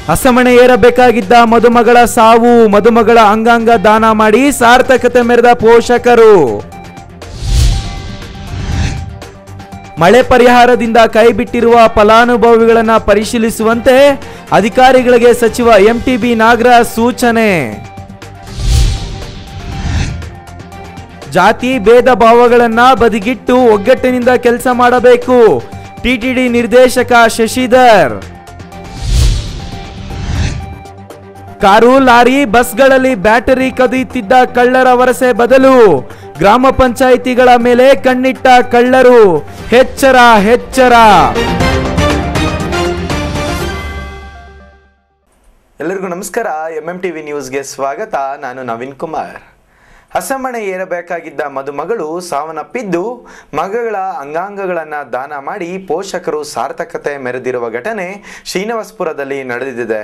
ಹಸಮಣೆ ಏರಬೇಕಾಗಿದ್ದ ಮದುಮಗಳ ಸಾವು ಮದುಮಗಳ ಅಂಗಾಂಗ ದಾನ ಮಾಡಿ ಸಾರ್ಥಕತೆ ಮೆರೆದ ಪೋಷಕರು ಮಳೆ ಪರಿಹಾರದಿಂದ ಕೈಬಿಟ್ಟಿರುವ ಫಲಾನುಭವಿಗಳನ್ನ ಪರಿಶೀಲಿಸುವಂತೆ ಅಧಿಕಾರಿಗಳಿಗೆ ಸಚಿವ ಎಂಟಿಬಿ ನಾಗರಾಜ್ ಸೂಚನೆ ಜಾತಿ ಭೇದ ಭಾವಗಳನ್ನ ಬದಿಗಿಟ್ಟು ಒಗ್ಗಟ್ಟಿನಿಂದ ಕೆಲಸ ಮಾಡಬೇಕು ಟಿಟಿಡಿ ನಿರ್ದೇಶಕ ಶಶಿಧರ್ ಕಾರು ಲಾರಿ ಬಸ್ಗಳಲ್ಲಿ ಬ್ಯಾಟರಿ ಕದಿಯುತ್ತಿದ್ದ ಕಳ್ಳರ ವರಸೆ ಬದಲು ಗ್ರಾಮ ಪಂಚಾಯಿತಿಗಳ ಮೇಲೆ ಕಣ್ಣಿಟ್ಟ ಕಳ್ಳರು ಎಚ್ಚರ ಎಚ್ಚರ ಎಲ್ಲರಿಗೂ ನಮಸ್ಕಾರ ಎಂ ಎಂ ಟಿವಿ ನ್ಯೂಸ್ಗೆ ಸ್ವಾಗತ ನಾನು ನವೀನ್ ಕುಮಾರ್ ಹಸಮಣೆ ಏರಬೇಕಾಗಿದ್ದ ಮದುಮಗಳು ಸಾವನ್ನಪ್ಪಿದ್ದು ಮಗಳ ಅಂಗಾಂಗಗಳನ್ನು ದಾನ ಮಾಡಿ ಪೋಷಕರು ಸಾರ್ಥಕತೆ ಮೆರೆದಿರುವ ಘಟನೆ ಶ್ರೀನಿವಾಸಪುರದಲ್ಲಿ ನಡೆದಿದೆ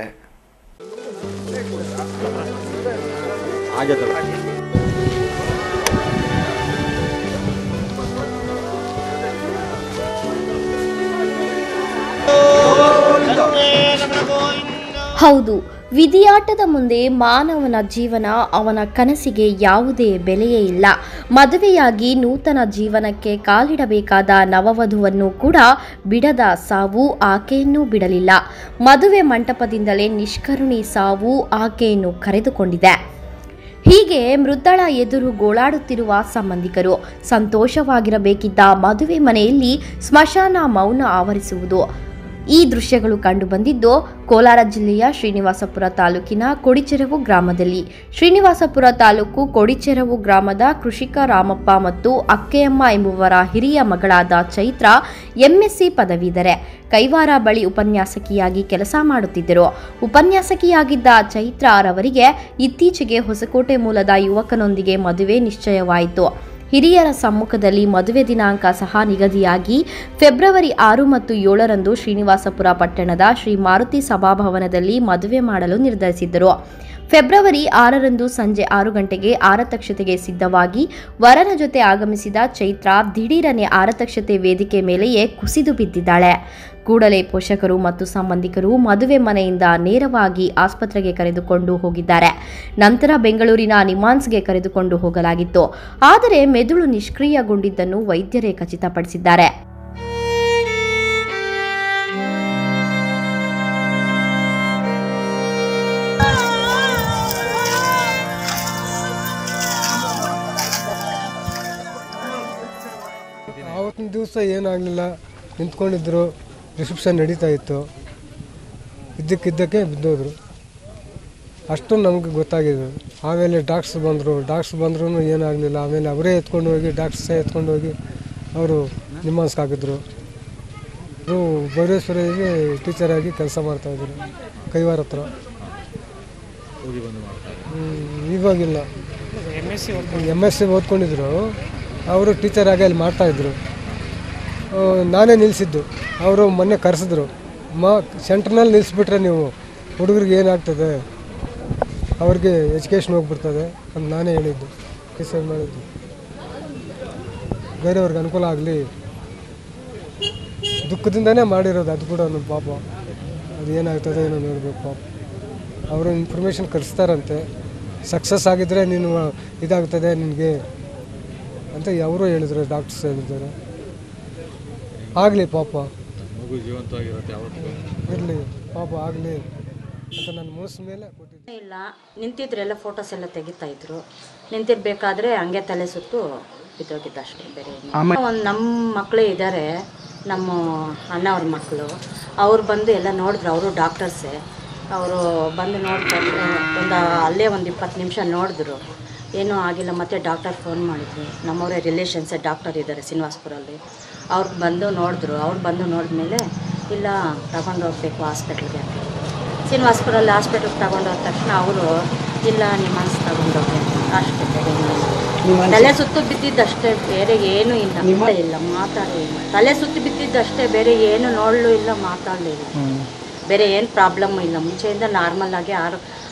ಹೌದು ವಿಧಿಯಾಟದ ಮುಂದೆ ಮಾನವನ ಜೀವನ ಅವನ ಕನಸಿಗೆ ಯಾವುದೇ ಬೆಲೆಯೇ ಇಲ್ಲ ಮದುವೆಯಾಗಿ ನೂತನ ಜೀವನಕ್ಕೆ ಕಾಲಿಡಬೇಕಾದ ನವವಧುವನ್ನು ಕೂಡ ಬಿಡದ ಸಾವು ಆಕೆಯನ್ನು ಬಿಡಲಿಲ್ಲ ಮದುವೆ ಮಂಟಪದಿಂದಲೇ ನಿಷ್ಕರುಣಿ ಸಾವು ಆಕೆಯನ್ನು ಕರೆದುಕೊಂಡಿದೆ ಹೀಗೆ ಮೃದ್ದಳ ಎದುರು ಗೋಳಾಡುತ್ತಿರುವ ಸಂಬಂಧಿಕರು ಸಂತೋಷವಾಗಿರಬೇಕಿದ್ದ ಮದುವೆ ಮನೆಯಲ್ಲಿ ಸ್ಮಶಾನ ಮೌನ ಆವರಿಸುವುದು ಈ ದೃಶ್ಯಗಳು ಕಂಡುಬಂದಿದ್ದು ಕೋಲಾರ ಜಿಲ್ಲೆಯ ಶ್ರೀನಿವಾಸಪುರ ತಾಲೂಕಿನ ಕೊಡಿಚೆರವು ಗ್ರಾಮದಲ್ಲಿ ಶ್ರೀನಿವಾಸಪುರ ತಾಲೂಕು ಕೊಡಿಚೆರವು ಗ್ರಾಮದ ಕೃಷಿಕ ರಾಮಪ್ಪ ಮತ್ತು ಅಕ್ಕೆಯಮ್ಮ ಎಂಬುವರ ಹಿರಿಯ ಮಗಳಾದ ಚೈತ್ರ ಎಂಎಸ್ಸಿ ಪದವೀಧರೆ ಕೈವಾರ ಬಳಿ ಉಪನ್ಯಾಸಕಿಯಾಗಿ ಕೆಲಸ ಮಾಡುತ್ತಿದ್ದರು ಉಪನ್ಯಾಸಕಿಯಾಗಿದ್ದ ಚೈತ್ರ ರವರಿಗೆ ಇತ್ತೀಚೆಗೆ ಹೊಸಕೋಟೆ ಮೂಲದ ಯುವಕನೊಂದಿಗೆ ಮದುವೆ ನಿಶ್ಚಯವಾಯಿತು ಹಿರಿಯರ ಸಮ್ಮುಖದಲ್ಲಿ ಮದುವೆ ದಿನಾಂಕ ಸಹ ನಿಗದಿಯಾಗಿ ಫೆಬ್ರವರಿ ಆರು ಮತ್ತು ಏಳರಂದು ಶ್ರೀನಿವಾಸಪುರ ಪಟ್ಟಣದ ಶ್ರೀ ಮಾರುತಿ ಸಭಾಭವನದಲ್ಲಿ ಮದುವೆ ಮಾಡಲು ನಿರ್ಧರಿಸಿದ್ದರು ಫೆಬ್ರವರಿ ಆರರಂದು ಸಂಜೆ ಆರು ಗಂಟೆಗೆ ಆರತಕ್ಷತೆಗೆ ಸಿದ್ಧವಾಗಿ ವರನ ಜೊತೆ ಆಗಮಿಸಿದ ಚೈತ್ರ ದಿಢೀರನೆ ಆರತಕ್ಷತೆ ವೇದಿಕೆ ಮೇಲೆಯೇ ಕುಸಿದು ಬಿದ್ದಿದ್ದಾಳೆ ಕೂಡಲೇ ಪೋಷಕರು ಮತ್ತು ಸಂಬಂಧಿಕರು ಮದುವೆ ಮನೆಯಿಂದ ನೇರವಾಗಿ ಆಸ್ಪತ್ರೆಗೆ ಕರೆದುಕೊಂಡು ಹೋಗಿದ್ದಾರೆ ನಂತರ ಬೆಂಗಳೂರಿನ ನಿಮಾನ್ಸ್ಗೆ ಕರೆದುಕೊಂಡು ಹೋಗಲಾಗಿತ್ತು ಆದರೆ ಮೆದುಳು ನಿಷ್ಕ್ರಿಯಗೊಂಡಿದ್ದನ್ನು ವೈದ್ಯರೇ ಖಚಿತಪಡಿಸಿದ್ದಾರೆ ಆವತ್ತಿನ ದಿವಸ ಏನಾಗಲಿಲ್ಲ ನಿಂತ್ಕೊಂಡಿದ್ರು ರಿಸೆಪ್ಷನ್ ನಡೀತಾ ಇತ್ತು ಇದ್ದಕ್ಕಿದ್ದಕ್ಕೆ ಬಿದ್ದೋದ್ರು ಅಷ್ಟು ನಮಗೆ ಗೊತ್ತಾಗಿದ್ದು ಆಮೇಲೆ ಡಾಕ್ಟ್ಸ್ ಬಂದರು ಡಾಕ್ಟ್ಸ್ ಬಂದ್ರೂ ಏನಾಗಲಿಲ್ಲ ಆಮೇಲೆ ಅವರೇ ಎತ್ಕೊಂಡು ಹೋಗಿ ಡಾಕ್ಟ್ಸೇ ಎತ್ಕೊಂಡು ಹೋಗಿ ಅವರು ನಿಮ್ಮಾನ್ಸ್ಗೆ ಹಾಕಿದ್ರು ಅವರು ಭೈರೇಶ್ವರಿಗೆ ಟೀಚರಾಗಿ ಕೆಲಸ ಮಾಡ್ತಾಯಿದ್ರು ಕೈವಾರ ಹತ್ರ ಹ್ಮ್, ಇವಾಗಿಲ್ಲ ಎಮ್ ಎಸ್ ಸಿ ಓದ್ಕೊಂಡಿದ್ರು ಅವರು ಟೀಚರಾಗಿ ಅಲ್ಲಿ ಮಾಡ್ತಾಯಿದ್ರು ಆ, ನಾನೇ ನಿಲ್ಲಿಸಿದ್ದು ಅವರು ಮೊನ್ನೆ ಕರೆಸಿದ್ರು ಮಾ ಸೆಂಟ್ರ್ನಲ್ಲಿ ನಿಲ್ಲಿಸ್ಬಿಟ್ರೆ ನೀವು ಹುಡುಗರಿಗೆ ಏನಾಗ್ತದೆ ಅವ್ರಿಗೆ ಎಜುಕೇಷನ್ ಹೋಗ್ಬಿಡ್ತದೆ ಅಂತ ನಾನೇ ಹೇಳಿದ್ದು ಡಿಸೈಡ್ ಮಾಡಿದ್ದು ಬೇರೆಯವ್ರಿಗೆ ಅನುಕೂಲ ಆಗಲಿ ದುಃಖದಿಂದನೇ ಮಾಡಿರೋದು ಅದು ಕೂಡ ನಮ್ಮ ಪಾಪ ಅದು ಏನಾಗ್ತದೆ ಏನೋ ನೋಡಬೇಕು ಪಾಪ ಅವರು ಇನ್ಫಾರ್ಮೇಷನ್ ಕಳಿಸ್ತಾರಂತೆ ಸಕ್ಸಸ್ ಆಗಿದ್ದರೆ ನೀನು ಇದಾಗ್ತದೆ ನಿನಗೆ ಅಂತ ಅವರು ಹೇಳಿದ್ರು ಡಾಕ್ಟರ್ಸ್ ಹೇಳಿದ್ದಾರೆ ಆಗಲಿ ಪಾಪ ಮಗು ಜೀವಂತವಾಗಿರುತ್ತೆ ಯಾವತ್ತೂ ಇರಲಿ ಪಾಪ ಆಗಲಿ ಅಂತ ನನ್ನ ಮನಸ್ಸು ಮೇಲೆ ಕೊಟ್ಟಿದ್ದೆ ಇಲ್ಲ ನಿಂತಿದ್ರೆಲ್ಲ ಫೋಟೋಸ್ ಎಲ್ಲ ತೆಗಿತಾ ಇದ್ರು ನಿಂತಿರ್ಬೇಕಾದ್ರೆ ಹಂಗೆ ತಲೆ ಸುತ್ತು ಬಿದ್ದೋಗಿದ್ದ ಅಷ್ಟೇ ಬೇರೆ ಒಂದು ನಮ್ಮ ಮಕ್ಕಳೇ ಇದ್ದಾರೆ ನಮ್ಮ ಅಣ್ಣವ್ರ ಮಕ್ಕಳು ಅವ್ರು ಬಂದು ಎಲ್ಲ ನೋಡಿದ್ರು ಅವರು ಡಾಕ್ಟರ್ಸೇ ಅವರು ಬಂದು ನೋಡ್ತಾರೆ ಒಂದು ಅಲ್ಲೇ ಒಂದು ಇಪ್ಪತ್ತು ನಿಮಿಷ ನೋಡಿದ್ರು ಏನೂ ಆಗಿಲ್ಲ ಮತ್ತೆ ಡಾಕ್ಟರ್ ಫೋನ್ ಮಾಡಿದ್ರು ನಮ್ಮವರೇ ರಿಲೇಷನ್ಸೇ ಡಾಕ್ಟರ್ ಇದ್ದಾರೆ ಶ್ರೀನಿವಾಸ್ಪುರಲ್ಲಿ ಅವ್ರು ಬಂದು ನೋಡಿದ್ರು ಅವ್ರು ಬಂದು ನೋಡಿದ್ಮೇಲೆ ಇಲ್ಲ ತಗೊಂಡು ಹೋಗ್ಬೇಕು ಹಾಸ್ಪಿಟ್ಲಿಗೆ ಅಂತ ಶ್ರೀನಿವಾಸ್ಪುರಲ್ಲಿ ಹಾಸ್ಪಿಟ್ಲಿಗೆ ತಗೊಂಡು ಹೋದ ತಕ್ಷಣ ಅವರು ಇಲ್ಲ ನಿಮ್ಮ ಮನಸ್ಸು ತಗೊಂಡೋಗಿ ಅಷ್ಟೇ ಬೇರೆ ಏನಿಲ್ಲ. ತಲೆ ಸುತ್ತು ಬಿದ್ದಿದ್ದಷ್ಟೇ ಬೇರೆ ಏನೂ ಇಲ್ಲ ಇಲ್ಲ ಮಾತಾಡಲಿಲ್ಲ ತಲೆ ಸುತ್ತು ಬಿದ್ದಿದ್ದಷ್ಟೇ ಬೇರೆ ಏನು ನೋಡಲು ಇಲ್ಲ ಮಾತಾಡಲಿಲ್ಲ ಬೇರೆ ಏನು ಪ್ರಾಬ್ಲಮ್ ಇಲ್ಲ ಮುಂಚೆಯಿಂದ ನಾರ್ಮಲ್ ಆಗಿ ಆರೋ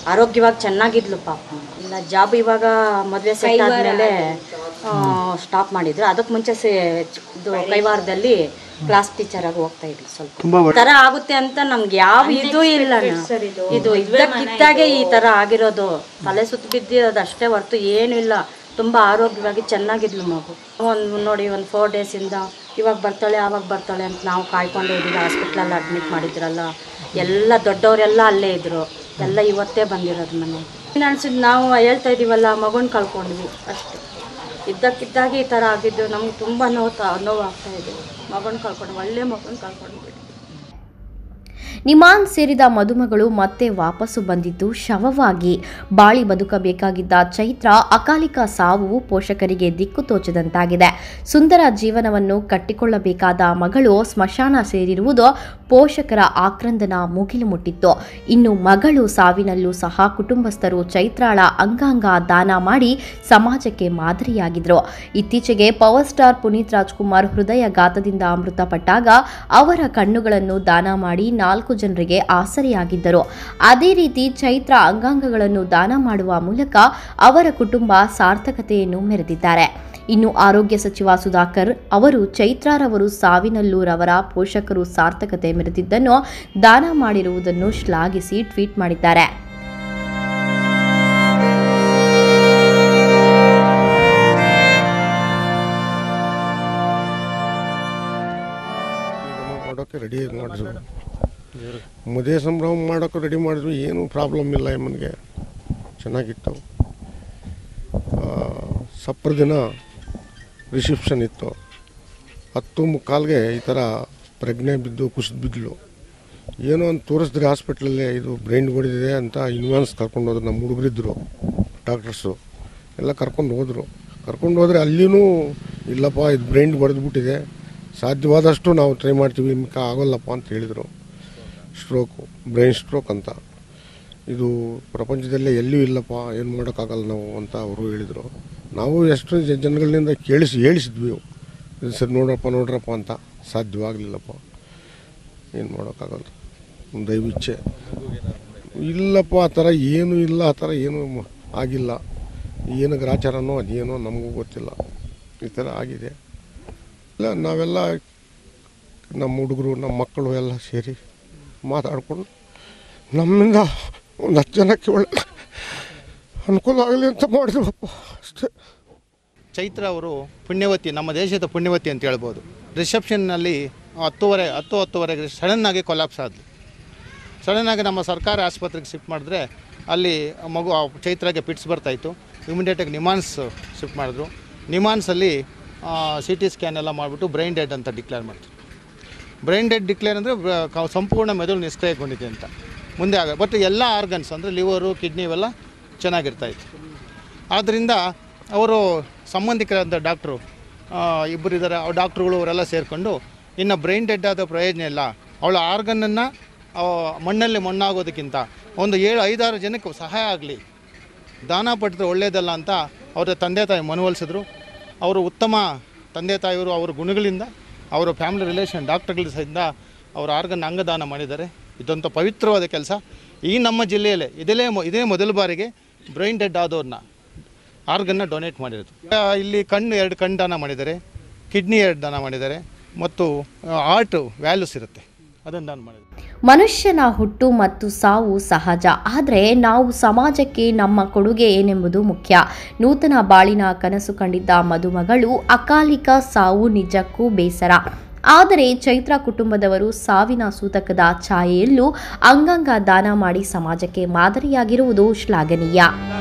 ಆರೋಗ್ಯವಾಗಿ ಚೆನ್ನಾಗಿದ್ಲು ಪಾಪ ಇಲ್ಲ ಜಾಬ್ ಇವಾಗ ಮದುವೆ ಸೆಟ್ ಆದಮೇಲೆ ಸ್ಟಾಪ್ ಮಾಡಿದ್ರು ಅದಕ್ಕೆ ಮುಂಚೆ ಸೇ ಇದು ಕೈವಾರದಲ್ಲಿ ಕ್ಲಾಸ್ ಟೀಚರ್ ಆಗಿ ಹೋಗ್ತಾ ಇದ್ವಿ ಸ್ವಲ್ಪ ಈ ಥರ ಆಗುತ್ತೆ ಅಂತ ನಮ್ಗೆ ಯಾವ ಇದು ಇಲ್ಲ ಇದು ಇದ್ದಕ್ಕಿದ್ದಾಗೆ ಈ ಥರ ಆಗಿರೋದು ತಲೆ ಸುತ್ತ ಬಿದ್ದಿರೋದು ಅಷ್ಟೇ ಹೊರ್ತು ಏನೂ ಇಲ್ಲ ತುಂಬ ಆರೋಗ್ಯವಾಗಿ ಚೆನ್ನಾಗಿದ್ಲು ಮಗು ಒಂದು ನೋಡಿ ಒಂದು ಫೋರ್ ಡೇಸಿಂದ ಇವಾಗ ಬರ್ತಾಳೆ ಆವಾಗ ಬರ್ತಾಳೆ ಅಂತ ನಾವು ಕಾಯ್ಕೊಂಡು ಇದ್ದೀವಿ ಹಾಸ್ಪಿಟ್ಲಲ್ಲಿ ಅಡ್ಮಿಟ್ ಮಾಡಿದ್ರಲ್ಲ ಎಲ್ಲ ದೊಡ್ಡವರೆಲ್ಲ ಅಲ್ಲೇ ಇದ್ರು ಎಲ್ಲ ಇವತ್ತೇ ಬಂದಿರೋದು ಮನೆ ಏನು ಅನ್ಸಿದ್ದು ನಾವು ಹೇಳ್ತಾ ಇದೀವಲ್ಲ ಮಗುನ ಕಳ್ಕೊಂಡ್ವಿ ಅಷ್ಟೇ ಇದ್ದಕ್ಕಿದ್ದಾಗೆ ಈ ಥರ ಆಗಿದ್ದು ನಮ್ಗೆ ತುಂಬ ನೋವು ತ- ನೋವು ಆಗ್ತಾ ಇದೆ ಮಗನ ಕಳ್ಕೊಂಡು ಒಳ್ಳೆ ಮಗನ ಕಳ್ಕೊಂಡ್ಬಿಟ್ಟು ನಿಮಾನ್ ಸೇರಿದ ಮದುಮಗಳು ಮತ್ತೆ ವಾಪಸ್ಸು ಬಂದಿದ್ದು ಶವವಾಗಿ ಬಾಳಿ ಬದುಕಬೇಕಾಗಿದ್ದ ಚೈತ್ರ ಅಕಾಲಿಕ ಸಾವು ಪೋಷಕರಿಗೆ ದಿಕ್ಕು ತೋಚದಂತಾಗಿದೆ ಸುಂದರ ಜೀವನವನ್ನು ಕಟ್ಟಿಕೊಳ್ಳಬೇಕಾದ ಮಗಳು ಸ್ಮಶಾನ ಸೇರಿರುವುದು ಪೋಷಕರ ಆಕ್ರಂದನ ಮುಗಿಲು ಮುಟ್ಟಿತ್ತು ಇನ್ನು ಮಗಳು ಸಾವಿನಲ್ಲೂ ಸಹ ಕುಟುಂಬಸ್ಥರು ಚೈತ್ರಾಳ ಅಂಗಾಂಗ ದಾನ ಮಾಡಿ ಸಮಾಜಕ್ಕೆ ಮಾದರಿಯಾಗಿದ್ರು ಇತ್ತೀಚೆಗೆ ಪವರ್ ಸ್ಟಾರ್ ಪುನೀತ್ ರಾಜ್ಕುಮಾರ್ ಹೃದಯಘಾತದಿಂದ ಮೃತಪಟ್ಟಾಗ ಅವರ ಕಣ್ಣುಗಳನ್ನು ದಾನ ಮಾಡಿ ನಾಲ್ಕು ಜನರಿಗೆ ಆಸರೆಯಾಗಿದ್ದರು ಅದೇ ರೀತಿ ಚೈತ್ರ ಅಂಗಾಂಗಗಳನ್ನು ದಾನ ಮಾಡುವ ಮೂಲಕ ಅವರ ಕುಟುಂಬ ಸಾರ್ಥಕತೆಯನ್ನು ಮೆರೆದಿದ್ದಾರೆ ಇನ್ನು ಆರೋಗ್ಯ ಸಚಿವ ಸುಧಾಕರ್ ಅವರು ಚೈತ್ರಾರವರು ಸಾವಿನಲ್ಲೂ ರವರ ಪೋಷಕರು ಸಾರ್ಥಕತೆ ಮೆರೆದಿದ್ದನ್ನು ದಾನ ಮಾಡಿರುವುದನ್ನು ಶ್ಲಾಘಿಸಿ ಟ್ವೀಟ್ ಮಾಡಿದ್ದಾರೆ ಮಾಡೋಕ್ಕೆ ರೆಡಿ ಮಾಡಿದ್ರು ಮದುವೆ ಸಂಭ್ರಮ ಮಾಡೋಕ್ಕೆ ರೆಡಿ ಮಾಡಿದ್ರು ಏನು ಪ್ರಾಬ್ಲಮ್ ಇಲ್ಲ ಎಮ್ಮನಿಗೆ ಚೆನ್ನಾಗಿತ್ತು ಆ, ಸಪ್ರ ದಿನ ರಿಸೆಪ್ಷನ್ ಇತ್ತು ಹತ್ತು ಮುಕ್ಕಾಲ್ಗೆ ಈ ಥರ ಪ್ರಜ್ಞೆ ಬಿದ್ದು ಕುಸಿದು ಬಿದ್ದಲು ಏನೋ ಒಂದು ತೋರಿಸಿದ್ರೆ ಹಾಸ್ಪಿಟ್ಲಲ್ಲೇ ಇದು ಬ್ರೈನ್ ಹೊಡೆದಿದೆ ಅಂತ ಇನ್ವಾನ್ಸ್ ಕರ್ಕೊಂಡು ಹೋದ್ರು ನಮ್ಮ ಹುಡುಗರಿದ್ದರು ಡಾಕ್ಟರ್ಸು ಎಲ್ಲ ಕರ್ಕೊಂಡು ಹೋದರು ಕರ್ಕೊಂಡು ಹೋದರೆ ಅಲ್ಲಿನೂ ಇಲ್ಲಪ್ಪ ಇದು ಬ್ರೈನ್ ಹೊಡೆದ್ಬಿಟ್ಟಿದೆ ಸಾಧ್ಯವಾದಷ್ಟು ನಾವು ಟ್ರೈ ಮಾಡ್ತೀವಿ ನಿಮ್ಗೆ ಆಗೋಲ್ಲಪ್ಪ ಅಂತ ಹೇಳಿದರು ಸ್ಟ್ರೋಕು ಬ್ರೈನ್ ಸ್ಟ್ರೋಕ್ ಅಂತ ಇದು ಪ್ರಪಂಚದಲ್ಲೇ ಎಲ್ಲಿಯೂ ಇಲ್ಲಪ್ಪ ಏನು ಮಾಡೋಕ್ಕಾಗಲ್ಲ ನಾವು ಅಂತ ಅವರು ಹೇಳಿದರು ನಾವು ಎಷ್ಟು ಜ- ಜನಗಳಿಂದ ಕೇಳಿಸಿ ಹೇಳಿಸಿದ್ವಿ ಇದು ಸರಿ ನೋಡ್ರಪ್ಪ ನೋಡ್ರಪ್ಪ ಅಂತ ಸಾಧ್ಯವಾಗಲಿಲ್ಲಪ್ಪ ಏನು ಮಾಡೋಕ್ಕಾಗಲ್ಲ ಒಂದು ದೈವಿಚ್ಛೆ ಇಲ್ಲಪ್ಪ ಆ ಥರ ಏನೂ ಇಲ್ಲ ಆ ಥರ ಏನೂ ಮ- ಆಗಿಲ್ಲ ಏನು ಗ್ರಾಚಾರನೋ ಅದೇನೋ ನಮಗೂ ಗೊತ್ತಿಲ್ಲ ಈ ಥರ ಆಗಿದೆ ಇಲ್ಲ ನಾವೆಲ್ಲ ನಮ್ಮ ಹುಡುಗರು ನಮ್ಮ ಮಕ್ಕಳು ಎಲ್ಲ ಸೇರಿ ಮಾತಾಡಿಕೊಂಡು ನಮ್ಮಿಂದ ಒಂದು ಹತ್ತು ಜನಕ್ಕೆ ಒಳ್ಳೆ ಅನುಕೂಲ ಆಗಲಿ ಅಂತ ಮಾಡಿದ್ವಪ್ಪ ಅಷ್ಟೇ ಚೈತ್ರ ಅವರು ಪುಣ್ಯವತಿ ನಮ್ಮ ದೇಶದ ಪುಣ್ಯವತಿ ಅಂತ ಹೇಳ್ಬೋದು ರಿಸೆಪ್ಷನ್ನಲ್ಲಿ ಹತ್ತುವರೆ ಹತ್ತು ಹತ್ತುವರೆಗೆ ಸಡನ್ನಾಗಿ ಕೊಲಾಪ್ಸ್ ಆದ್ಲು ಸಡನ್ನಾಗಿ ನಮ್ಮ ಸರ್ಕಾರಿ ಆಸ್ಪತ್ರೆಗೆ ಶಿಫ್ಟ್ ಮಾಡಿದ್ರೆ ಅಲ್ಲಿ ಮಗು ಆ ಚೈತ್ರಾಗೆ ಪಿಟ್ಸ್ ಬರ್ತಾಯಿತ್ತು ಇಮಿಡಿಯೇಟಾಗಿ ನಿಮಾನ್ಸ್ ಶಿಫ್ಟ್ ಮಾಡಿದ್ರು ನಿಮಾನ್ಸಲ್ಲಿ ಸಿ ಟಿ ಸ್ಕ್ಯಾನ್ ಎಲ್ಲ ಮಾಡಿಬಿಟ್ಟು ಬ್ರೈನ್ ಡೆಡ್ ಅಂತ ಡಿಕ್ಲೇರ್ ಮಾಡ್ತಾರೆ ಬ್ರೈನ್ ಡೆಡ್ ಡಿಕ್ಲೇರ್ ಅಂದರೆ ಸಂಪೂರ್ಣ ಮೆದುಳು ನಿಷ್ಕ್ರಿಯಗೊಂಡಿದೆ ಅಂತ ಮುಂದೆ ಆಗ ಬಟ್ ಎಲ್ಲ ಆರ್ಗನ್ಸ್ ಅಂದರೆ ಲಿವರು ಕಿಡ್ನಿ ಇವೆಲ್ಲ ಚೆನ್ನಾಗಿರ್ತಾಯಿತ್ತು ಆದ್ದರಿಂದ ಅವರು ಸಂಬಂಧಿಕರಾದ ಡಾಕ್ಟ್ರು ಇಬ್ಬರು ಇದ್ದಾರೆ ಅವ್ರ ಡಾಕ್ಟ್ರುಗಳು ಅವರೆಲ್ಲ ಸೇರಿಕೊಂಡು ಇನ್ನು ಬ್ರೈನ್ ಡೆಡ್ ಆದ ಪ್ರಯೋಜನ ಇಲ್ಲ ಅವಳ ಆರ್ಗನನ್ನು ಮಣ್ಣಲ್ಲಿ ಮಣ್ಣಾಗೋದಕ್ಕಿಂತ ಒಂದು ಏಳು ಐದಾರು ಜನಕ್ಕೆ ಸಹಾಯ ಆಗಲಿ ದಾನ ಪಟ್ಟಿದ್ರೆ ಒಳ್ಳೆಯದಲ್ಲ ಅಂತ ಅವರ ತಂದೆ ತಾಯಿ ಮನವೊಲಿಸಿದ್ರು ಅವರು ಉತ್ತಮ ತಂದೆ ತಾಯಿಯವರು ಅವರ ಗುಣಗಳಿಂದ ಅವರ ಫ್ಯಾಮಿಲಿ ರಿಲೇಷನ್ ಡಾಕ್ಟರ್ಗಳಿಂದ ಅವರ ಆರ್ಗನ್ ಅಂಗದಾನ ಮಾಡಿದ್ದಾರೆ ಇದೊಂದು ಪವಿತ್ರವಾದ ಕೆಲಸ ಈ ನಮ್ಮ ಜಿಲ್ಲೆಯಲ್ಲೇ ಇದೇ ಮೊ- ಇದೇ ಮೊದಲ ಬಾರಿಗೆ ಬ್ರೈನ್ ಡೆಡ್ ಆದವ್ರನ್ನ ಆರ್ಗನ್ನ ಡೊನೇಟ್ ಮಾಡಿರೋದು ಆ, ಇಲ್ಲಿ ಕಣ್ಣು ಎರಡು ಕಣ್ಣು ದಾನ ಮಾಡಿದ್ದಾರೆ ಕಿಡ್ನಿ ಎರಡು ದಾನ ಮಾಡಿದ್ದಾರೆ ಮತ್ತು ಆರ್ಟ್ ವ್ಯಾಲ್ಯೂಸ್ ಇರುತ್ತೆ ಅದನ್ನು ದಾನ ಮಾಡಿದ್ದಾರೆ ಮನುಷ್ಯನ ಹುಟ್ಟು ಮತ್ತು ಸಾವು ಸಹಜ ಆದರೆ ನಾವು ಸಮಾಜಕ್ಕೆ ನಮ್ಮ ಕೊಡುಗೆ ಏನೆಂಬುದು ಮುಖ್ಯ ನೂತನ ಬಾಳಿನ ಕನಸು ಕಂಡಿದ್ದ ಮದುಮಗಳು ಅಕಾಲಿಕ ಸಾವು ನಿಜಕ್ಕೂ ಬೇಸರ ಆದರೆ ಚೈತ್ರ ಕುಟುಂಬದವರು ಸಾವಿನ ಸೂತಕದ ಛಾಯೆಯಲ್ಲೂ ಅಂಗಾಂಗ ದಾನ ಮಾಡಿ ಸಮಾಜಕ್ಕೆ ಮಾದರಿಯಾಗಿರುವುದು ಶ್ಲಾಘನೀಯ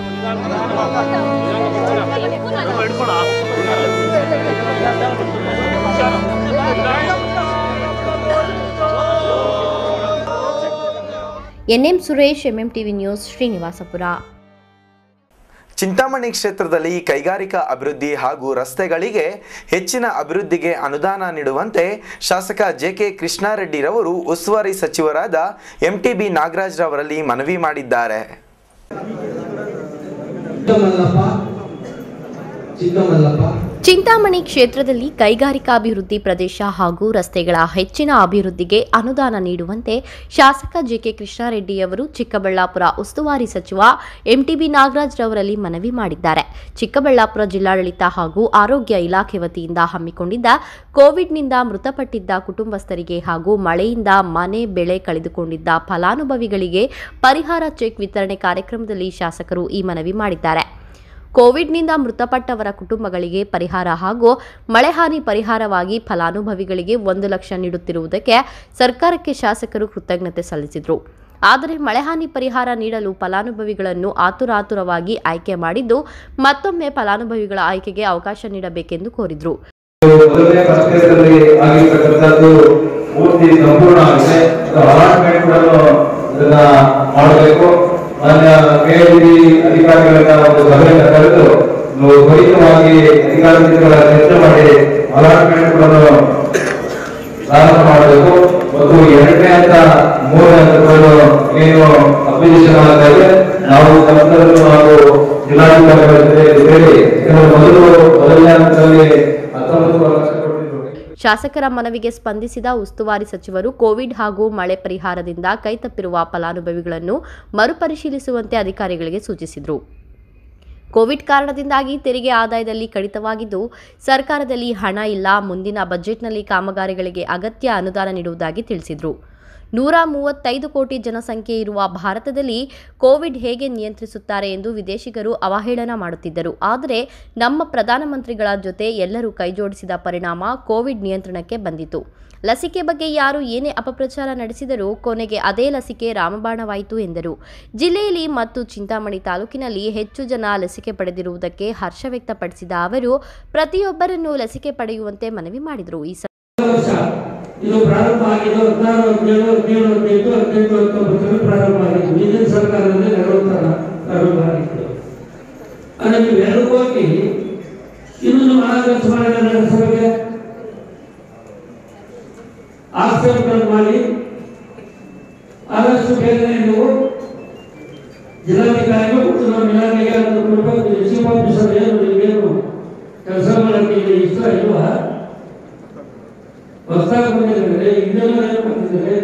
NM Suresh MM TV news Srinivasapura Chintamani ಕ್ಷೇತ್ರದಲ್ಲಿ ಕೈಗಾರಿಕಾ ಅಭಿವೃದ್ಧಿ ಹಾಗೂ ರಸ್ತೆಗಳಿಗೆ ಹೆಚ್ಚಿನ ಅಭಿವೃದ್ಧಿಗೆ ಅನುದಾನ ನೀಡುವಂತೆ ಶಾಸಕ ಜೆಕೆ ಕೃಷ್ಣಾರೆಡ್ಡಿರವರು ಉಸ್ತುವಾರಿ ಸಚಿವರಾದ ಎಂಟಿಬಿ ನಾಗರಾಜ್ ರವರಲ್ಲಿ ಮನವಿ ಮಾಡಿದ್ದಾರೆ ಚಿಕ್ಕಮಲ್ಲಪ್ಪ ಚಿಕ್ಕಮಲ್ಲಪ್ಪ ಚಿಂತಾಮಣಿ ಕ್ಷೇತ್ರದಲ್ಲಿ ಕೈಗಾರಿಕಾಭಿವೃದ್ಧಿ ಪ್ರದೇಶ ಹಾಗೂ ರಸ್ತೆಗಳ ಹೆಚ್ಚಿನ ಅಭಿವೃದ್ಧಿಗೆ ಅನುದಾನ ನೀಡುವಂತೆ ಶಾಸಕ ಜೆಕೆ ಕೃಷ್ಣಾರೆಡ್ಡಿಯವರು ಚಿಕ್ಕಬಳ್ಳಾಪುರ ಉಸ್ತುವಾರಿ ಸಚಿವ ಎಂಟಿಬಿ ನಾಗರಾಜ್ ರವರಲ್ಲಿ ಮನವಿ ಮಾಡಿದ್ದಾರೆ ಚಿಕ್ಕಬಳ್ಳಾಪುರ ಜಿಲ್ಲಾಡಳಿತ ಹಾಗೂ ಆರೋಗ್ಯ ಇಲಾಖೆ ವತಿಯಿಂದ ಹಮ್ಮಿಕೊಂಡಿದ್ದ ಕೋವಿಡ್ನಿಂದ ಮೃತಪಟ್ಟಿದ್ದ ಕುಟುಂಬಸ್ಥರಿಗೆ ಹಾಗೂ ಮಳೆಯಿಂದ ಮನೆ ಬೆಳೆ ಕಳೆದುಕೊಂಡಿದ್ದ ಫಲಾನುಭವಿಗಳಿಗೆ ಪರಿಹಾರ ಚೆಕ್ ವಿತರಣೆ ಕಾರ್ಯಕ್ರಮದಲ್ಲಿ ಶಾಸಕರು ಈ ಮನವಿ ಮಾಡಿದ್ದಾರೆ ಕೋವಿಡ್ನಿಂದ ಮೃತಪಟ್ಟವರ ಕುಟುಂಬಗಳಿಗೆ ಪರಿಹಾರ ಹಾಗೂ ಮಳೆ ಹಾನಿ ಪರಿಹಾರವಾಗಿ ಫಲಾನುಭವಿಗಳಿಗೆ ಒಂದು ಲಕ್ಷ ನೀಡುತ್ತಿರುವುದಕ್ಕೆ ಸರ್ಕಾರಕ್ಕೆ ಶಾಸಕರು ಕೃತಜ್ಞತೆ ಸಲ್ಲಿಸಿದರು ಆದರೆ ಮಳೆಹಾನಿ ಪರಿಹಾರ ನೀಡಲು ಫಲಾನುಭವಿಗಳನ್ನು ಆತುರಾತುರವಾಗಿ ಆಯ್ಕೆ ಮಾಡಿದ್ದು ಮತ್ತೊಮ್ಮೆ ಫಲಾನುಭವಿಗಳ ಆಯ್ಕೆಗೆ ಅವಕಾಶ ನೀಡಬೇಕೆಂದು ಕೋರಿದರು ಮೊದಲನೇ ಸಂಕೇತದಲ್ಲಿ ಆಗಿರ್ತಕ್ಕಂಥದ್ದು ಪೂರ್ತಿ ಸಂಪೂರ್ಣ ಆಗಿದೆ ಅಲಾಟ್ಮೆಂಟ್ ಕೂಡ ಇದನ್ನ ಮಾಡಬೇಕು ಮಾನ್ಯ ಕೆಎಲ್ಬಿ ಅಧಿಕಾರಿಗಳನ್ನ ಒಂದು ಸಭೆಯನ್ನ ಕರೆದು ನಾವು ತ್ವರಿತವಾಗಿ ಅಧಿಕಾರಿಗಳ ಚರ್ಚೆ ಮಾಡಿ ಅಲಾಟ್ಮೆಂಟ್ ಕೂಡ ಪ್ರಾರಂಭ ಮಾಡಬೇಕು ಮತ್ತು ಎರಡನೇ ಹಂತ ಮೂರನೇ ಹಂತಗಳು ಏನು ಅಪ್ಲಿಕೇಶನ್ ಆಗ್ತಾ ಇದೆ ನಾವು ಸಂಸದರು ಹಾಗೂ ಜಿಲ್ಲಾಧಿಕಾರಿಗಳ ಜೊತೆ ಸೇರಿ ಯಾಕಂದ್ರೆ ಮೊದಲು ಮೊದಲನೇ ಹಂತದಲ್ಲಿ ಹತ್ತೊಂಬತ್ತು ಲಕ್ಷ ಕೊಟ್ಟಿದ್ರು ಶಾಸಕರ ಮನವಿಗೆ ಸ್ಪಂದಿಸಿದ ಉಸ್ತುವಾರಿ ಸಚಿವರು ಕೋವಿಡ್ ಹಾಗೂ ಮಳೆ ಪರಿಹಾರದಿಂದ ಕೈತಪ್ಪಿರುವ ಫಲಾನುಭವಿಗಳನ್ನು ಮರುಪರಿಶೀಲಿಸುವಂತೆ ಅಧಿಕಾರಿಗಳಿಗೆ ಸೂಚಿಸಿದರು ಕೋವಿಡ್ ಕಾರಣದಿಂದಾಗಿ ತೆರಿಗೆ ಆದಾಯದಲ್ಲಿ ಕಡಿತವಾಗಿದ್ದು ಸರ್ಕಾರದಲ್ಲಿ ಹಣ ಇಲ್ಲ ಮುಂದಿನ ಬಜೆಟ್ನಲ್ಲಿ ಕಾಮಗಾರಿಗಳಿಗೆ ಅಗತ್ಯ ಅನುದಾನ ನೀಡುವುದಾಗಿ ತಿಳಿಸಿದರು ನೂರ ಮೂವತ್ತೈದು ಕೋಟಿ ಜನಸಂಖ್ಯೆ ಇರುವ ಭಾರತದಲ್ಲಿ ಕೋವಿಡ್ ಹೇಗೆ ನಿಯಂತ್ರಿಸುತ್ತಾರೆ ಎಂದು ವಿದೇಶಿಗರು ಅವಹೇಳನ ಮಾಡುತ್ತಿದ್ದರು ಆದರೆ ನಮ್ಮ ಪ್ರಧಾನಮಂತ್ರಿಗಳ ಜೊತೆ ಎಲ್ಲರೂ ಕೈಜೋಡಿಸಿದ ಪರಿಣಾಮ ಕೋವಿಡ್ ನಿಯಂತ್ರಣಕ್ಕೆ ಬಂದಿತು ಲಸಿಕೆ ಬಗ್ಗೆ ಯಾರು ಏನೇ ಅಪಪ್ರಚಾರ ನಡೆಸಿದರೂ ಕೊನೆಗೆ ಅದೇ ಲಸಿಕೆ ರಾಮಬಾಣವಾಯಿತು ಎಂದರು ಜಿಲ್ಲೆಯಲ್ಲಿ ಮತ್ತು ಚಿಂತಾಮಣಿ ತಾಲೂಕಿನಲ್ಲಿ ಹೆಚ್ಚು ಜನ ಲಸಿಕೆ ಪಡೆದಿರುವುದಕ್ಕೆ ಹರ್ಷ ವ್ಯಕ್ತಪಡಿಸಿದ ಅವರು ಪ್ರತಿಯೊಬ್ಬರನ್ನು ಲಸಿಕೆ ಪಡೆಯುವಂತೆ ಮನವಿ ಮಾಡಿದರು ಈ ಸ- ವರ್ಷ ಇದು ಪ್ರಾರಂಭ ಆಗಿದ್ದು ಹದಿನಾರು ಹದಿನೇಳು ಹದಿನೇಳು ಹದಿನೆಂಟು ಹದಿನೆಂಟು ಹತ್ತೊಂಬತ್ತರಲ್ಲಿ ಪ್ರಾರಂಭ ಆಗಿದ್ದು ಹಿಂದಿನ ಸರ್ಕಾರದಲ್ಲಿ ನಲವತ್ತರ ಪ್ರಾರಂಭ ಆಗಿತ್ತು ಆದರೆ ನೀವು ಹೋಗಿ ಇನ್ನೊಂದು ಮಹಾರಾಜ ಸ್ಮರಣೆ ನಡೆಸಬೇಕು ಆಕ್ಷೇಪಗಳನ್ನು ಮಾಡಿ ಆದಷ್ಟು ಬೇಗನೆ ನೀವು ಜಿಲ್ಲಾಧಿಕಾರಿಗಳು ಮತ್ತು ನಮ್ಮ ಇಲಾಖೆಗೆ ಅದನ್ನು ಕೊಡಬೇಕು ಚೀಫ್ ಆಫೀಸರ್ ಏನು ನಿಮಗೇನು ಕೆಲಸ ಮಾಡೋಕ್ಕೆ ಇಲ್ಲಿ ಇಷ್ಟ ಇಲ್ವಾ ಹೊಸದಾಗಿ ಬಂದಿದ್ದಾರೆ ಇನ್ನೆಲ್ಲ ಏನು ಬಂದಿದ್ದಾರೆ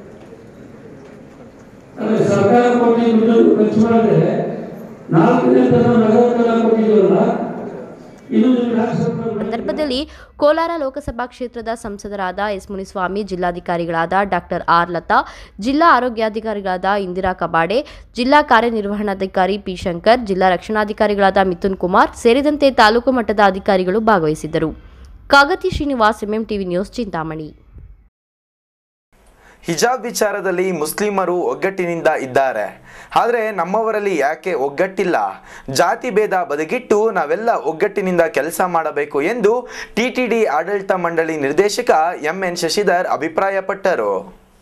ಆದರೆ ಸರ್ಕಾರ ಕೊಟ್ಟಿದ್ದು ದುಡ್ಡು ಖರ್ಚು ಮಾಡಿದ್ರೆ ನಾಲ್ಕನೇ ತನ ನಗರಕ್ಕೆಲ್ಲ ಕೊಟ್ಟಿದ್ವಲ್ಲ ಇನ್ನು ನೀವು ಯಾಕೆ ಸ್ವಲ್ಪ ಸಂದರ್ಭದಲ್ಲಿ ಕೋಲಾರ ಲೋಕಸಭಾ ಕ್ಷೇತ್ರದ ಸಂಸದರಾದ ಎಸ್ ಮುನಿಸ್ವಾಮಿ ಜಿಲ್ಲಾಧಿಕಾರಿಗಳಾದ ಡಾಕ್ಟರ್ ಆರ್ ಲತಾ ಜಿಲ್ಲಾ ಆರೋಗ್ಯಾಧಿಕಾರಿಗಳಾದ ಇಂದಿರಾ ಕಬಾಡೆ ಜಿಲ್ಲಾ ಕಾರ್ಯನಿರ್ವಹಣಾಧಿಕಾರಿ ಪಿ ಶಂಕರ್ ಜಿಲ್ಲಾ ರಕ್ಷಣಾಧಿಕಾರಿಗಳಾದ ಮಿಥುನ್ ಕುಮಾರ್ ಸೇರಿದಂತೆ ತಾಲೂಕು ಮಟ್ಟದ ಅಧಿಕಾರಿಗಳು ಭಾಗವಹಿಸಿದ್ದರು Kagati Srinivas MM TV news Chintamani ಹಿಜಾಬ್ ವಿಚಾರದಲ್ಲಿ ಮುಸ್ಲಿಮರು ಒಗ್ಗಟ್ಟಿನಿಂದ ಇದ್ದಾರೆ ಆದರೆ ನಮ್ಮವರಲ್ಲಿ ಯಾಕೆ ಒಗ್ಗಟ್ಟಿಲ್ಲ ಜಾತಿ ಭೇದ ಬದಿಗಿಟ್ಟು ನಾವೆಲ್ಲ ಒಗ್ಗಟ್ಟಿನಿಂದ ಕೆಲಸ ಮಾಡಬೇಕು ಎಂದು ಟಿಟಿಡಿ ಆಡಳಿತ ಮಂಡಳಿ ನಿರ್ದೇಶಕ ಎಂ ಎನ್ ಶಶಿಧರ್ ಅಭಿಪ್ರಾಯಪಟ್ಟರು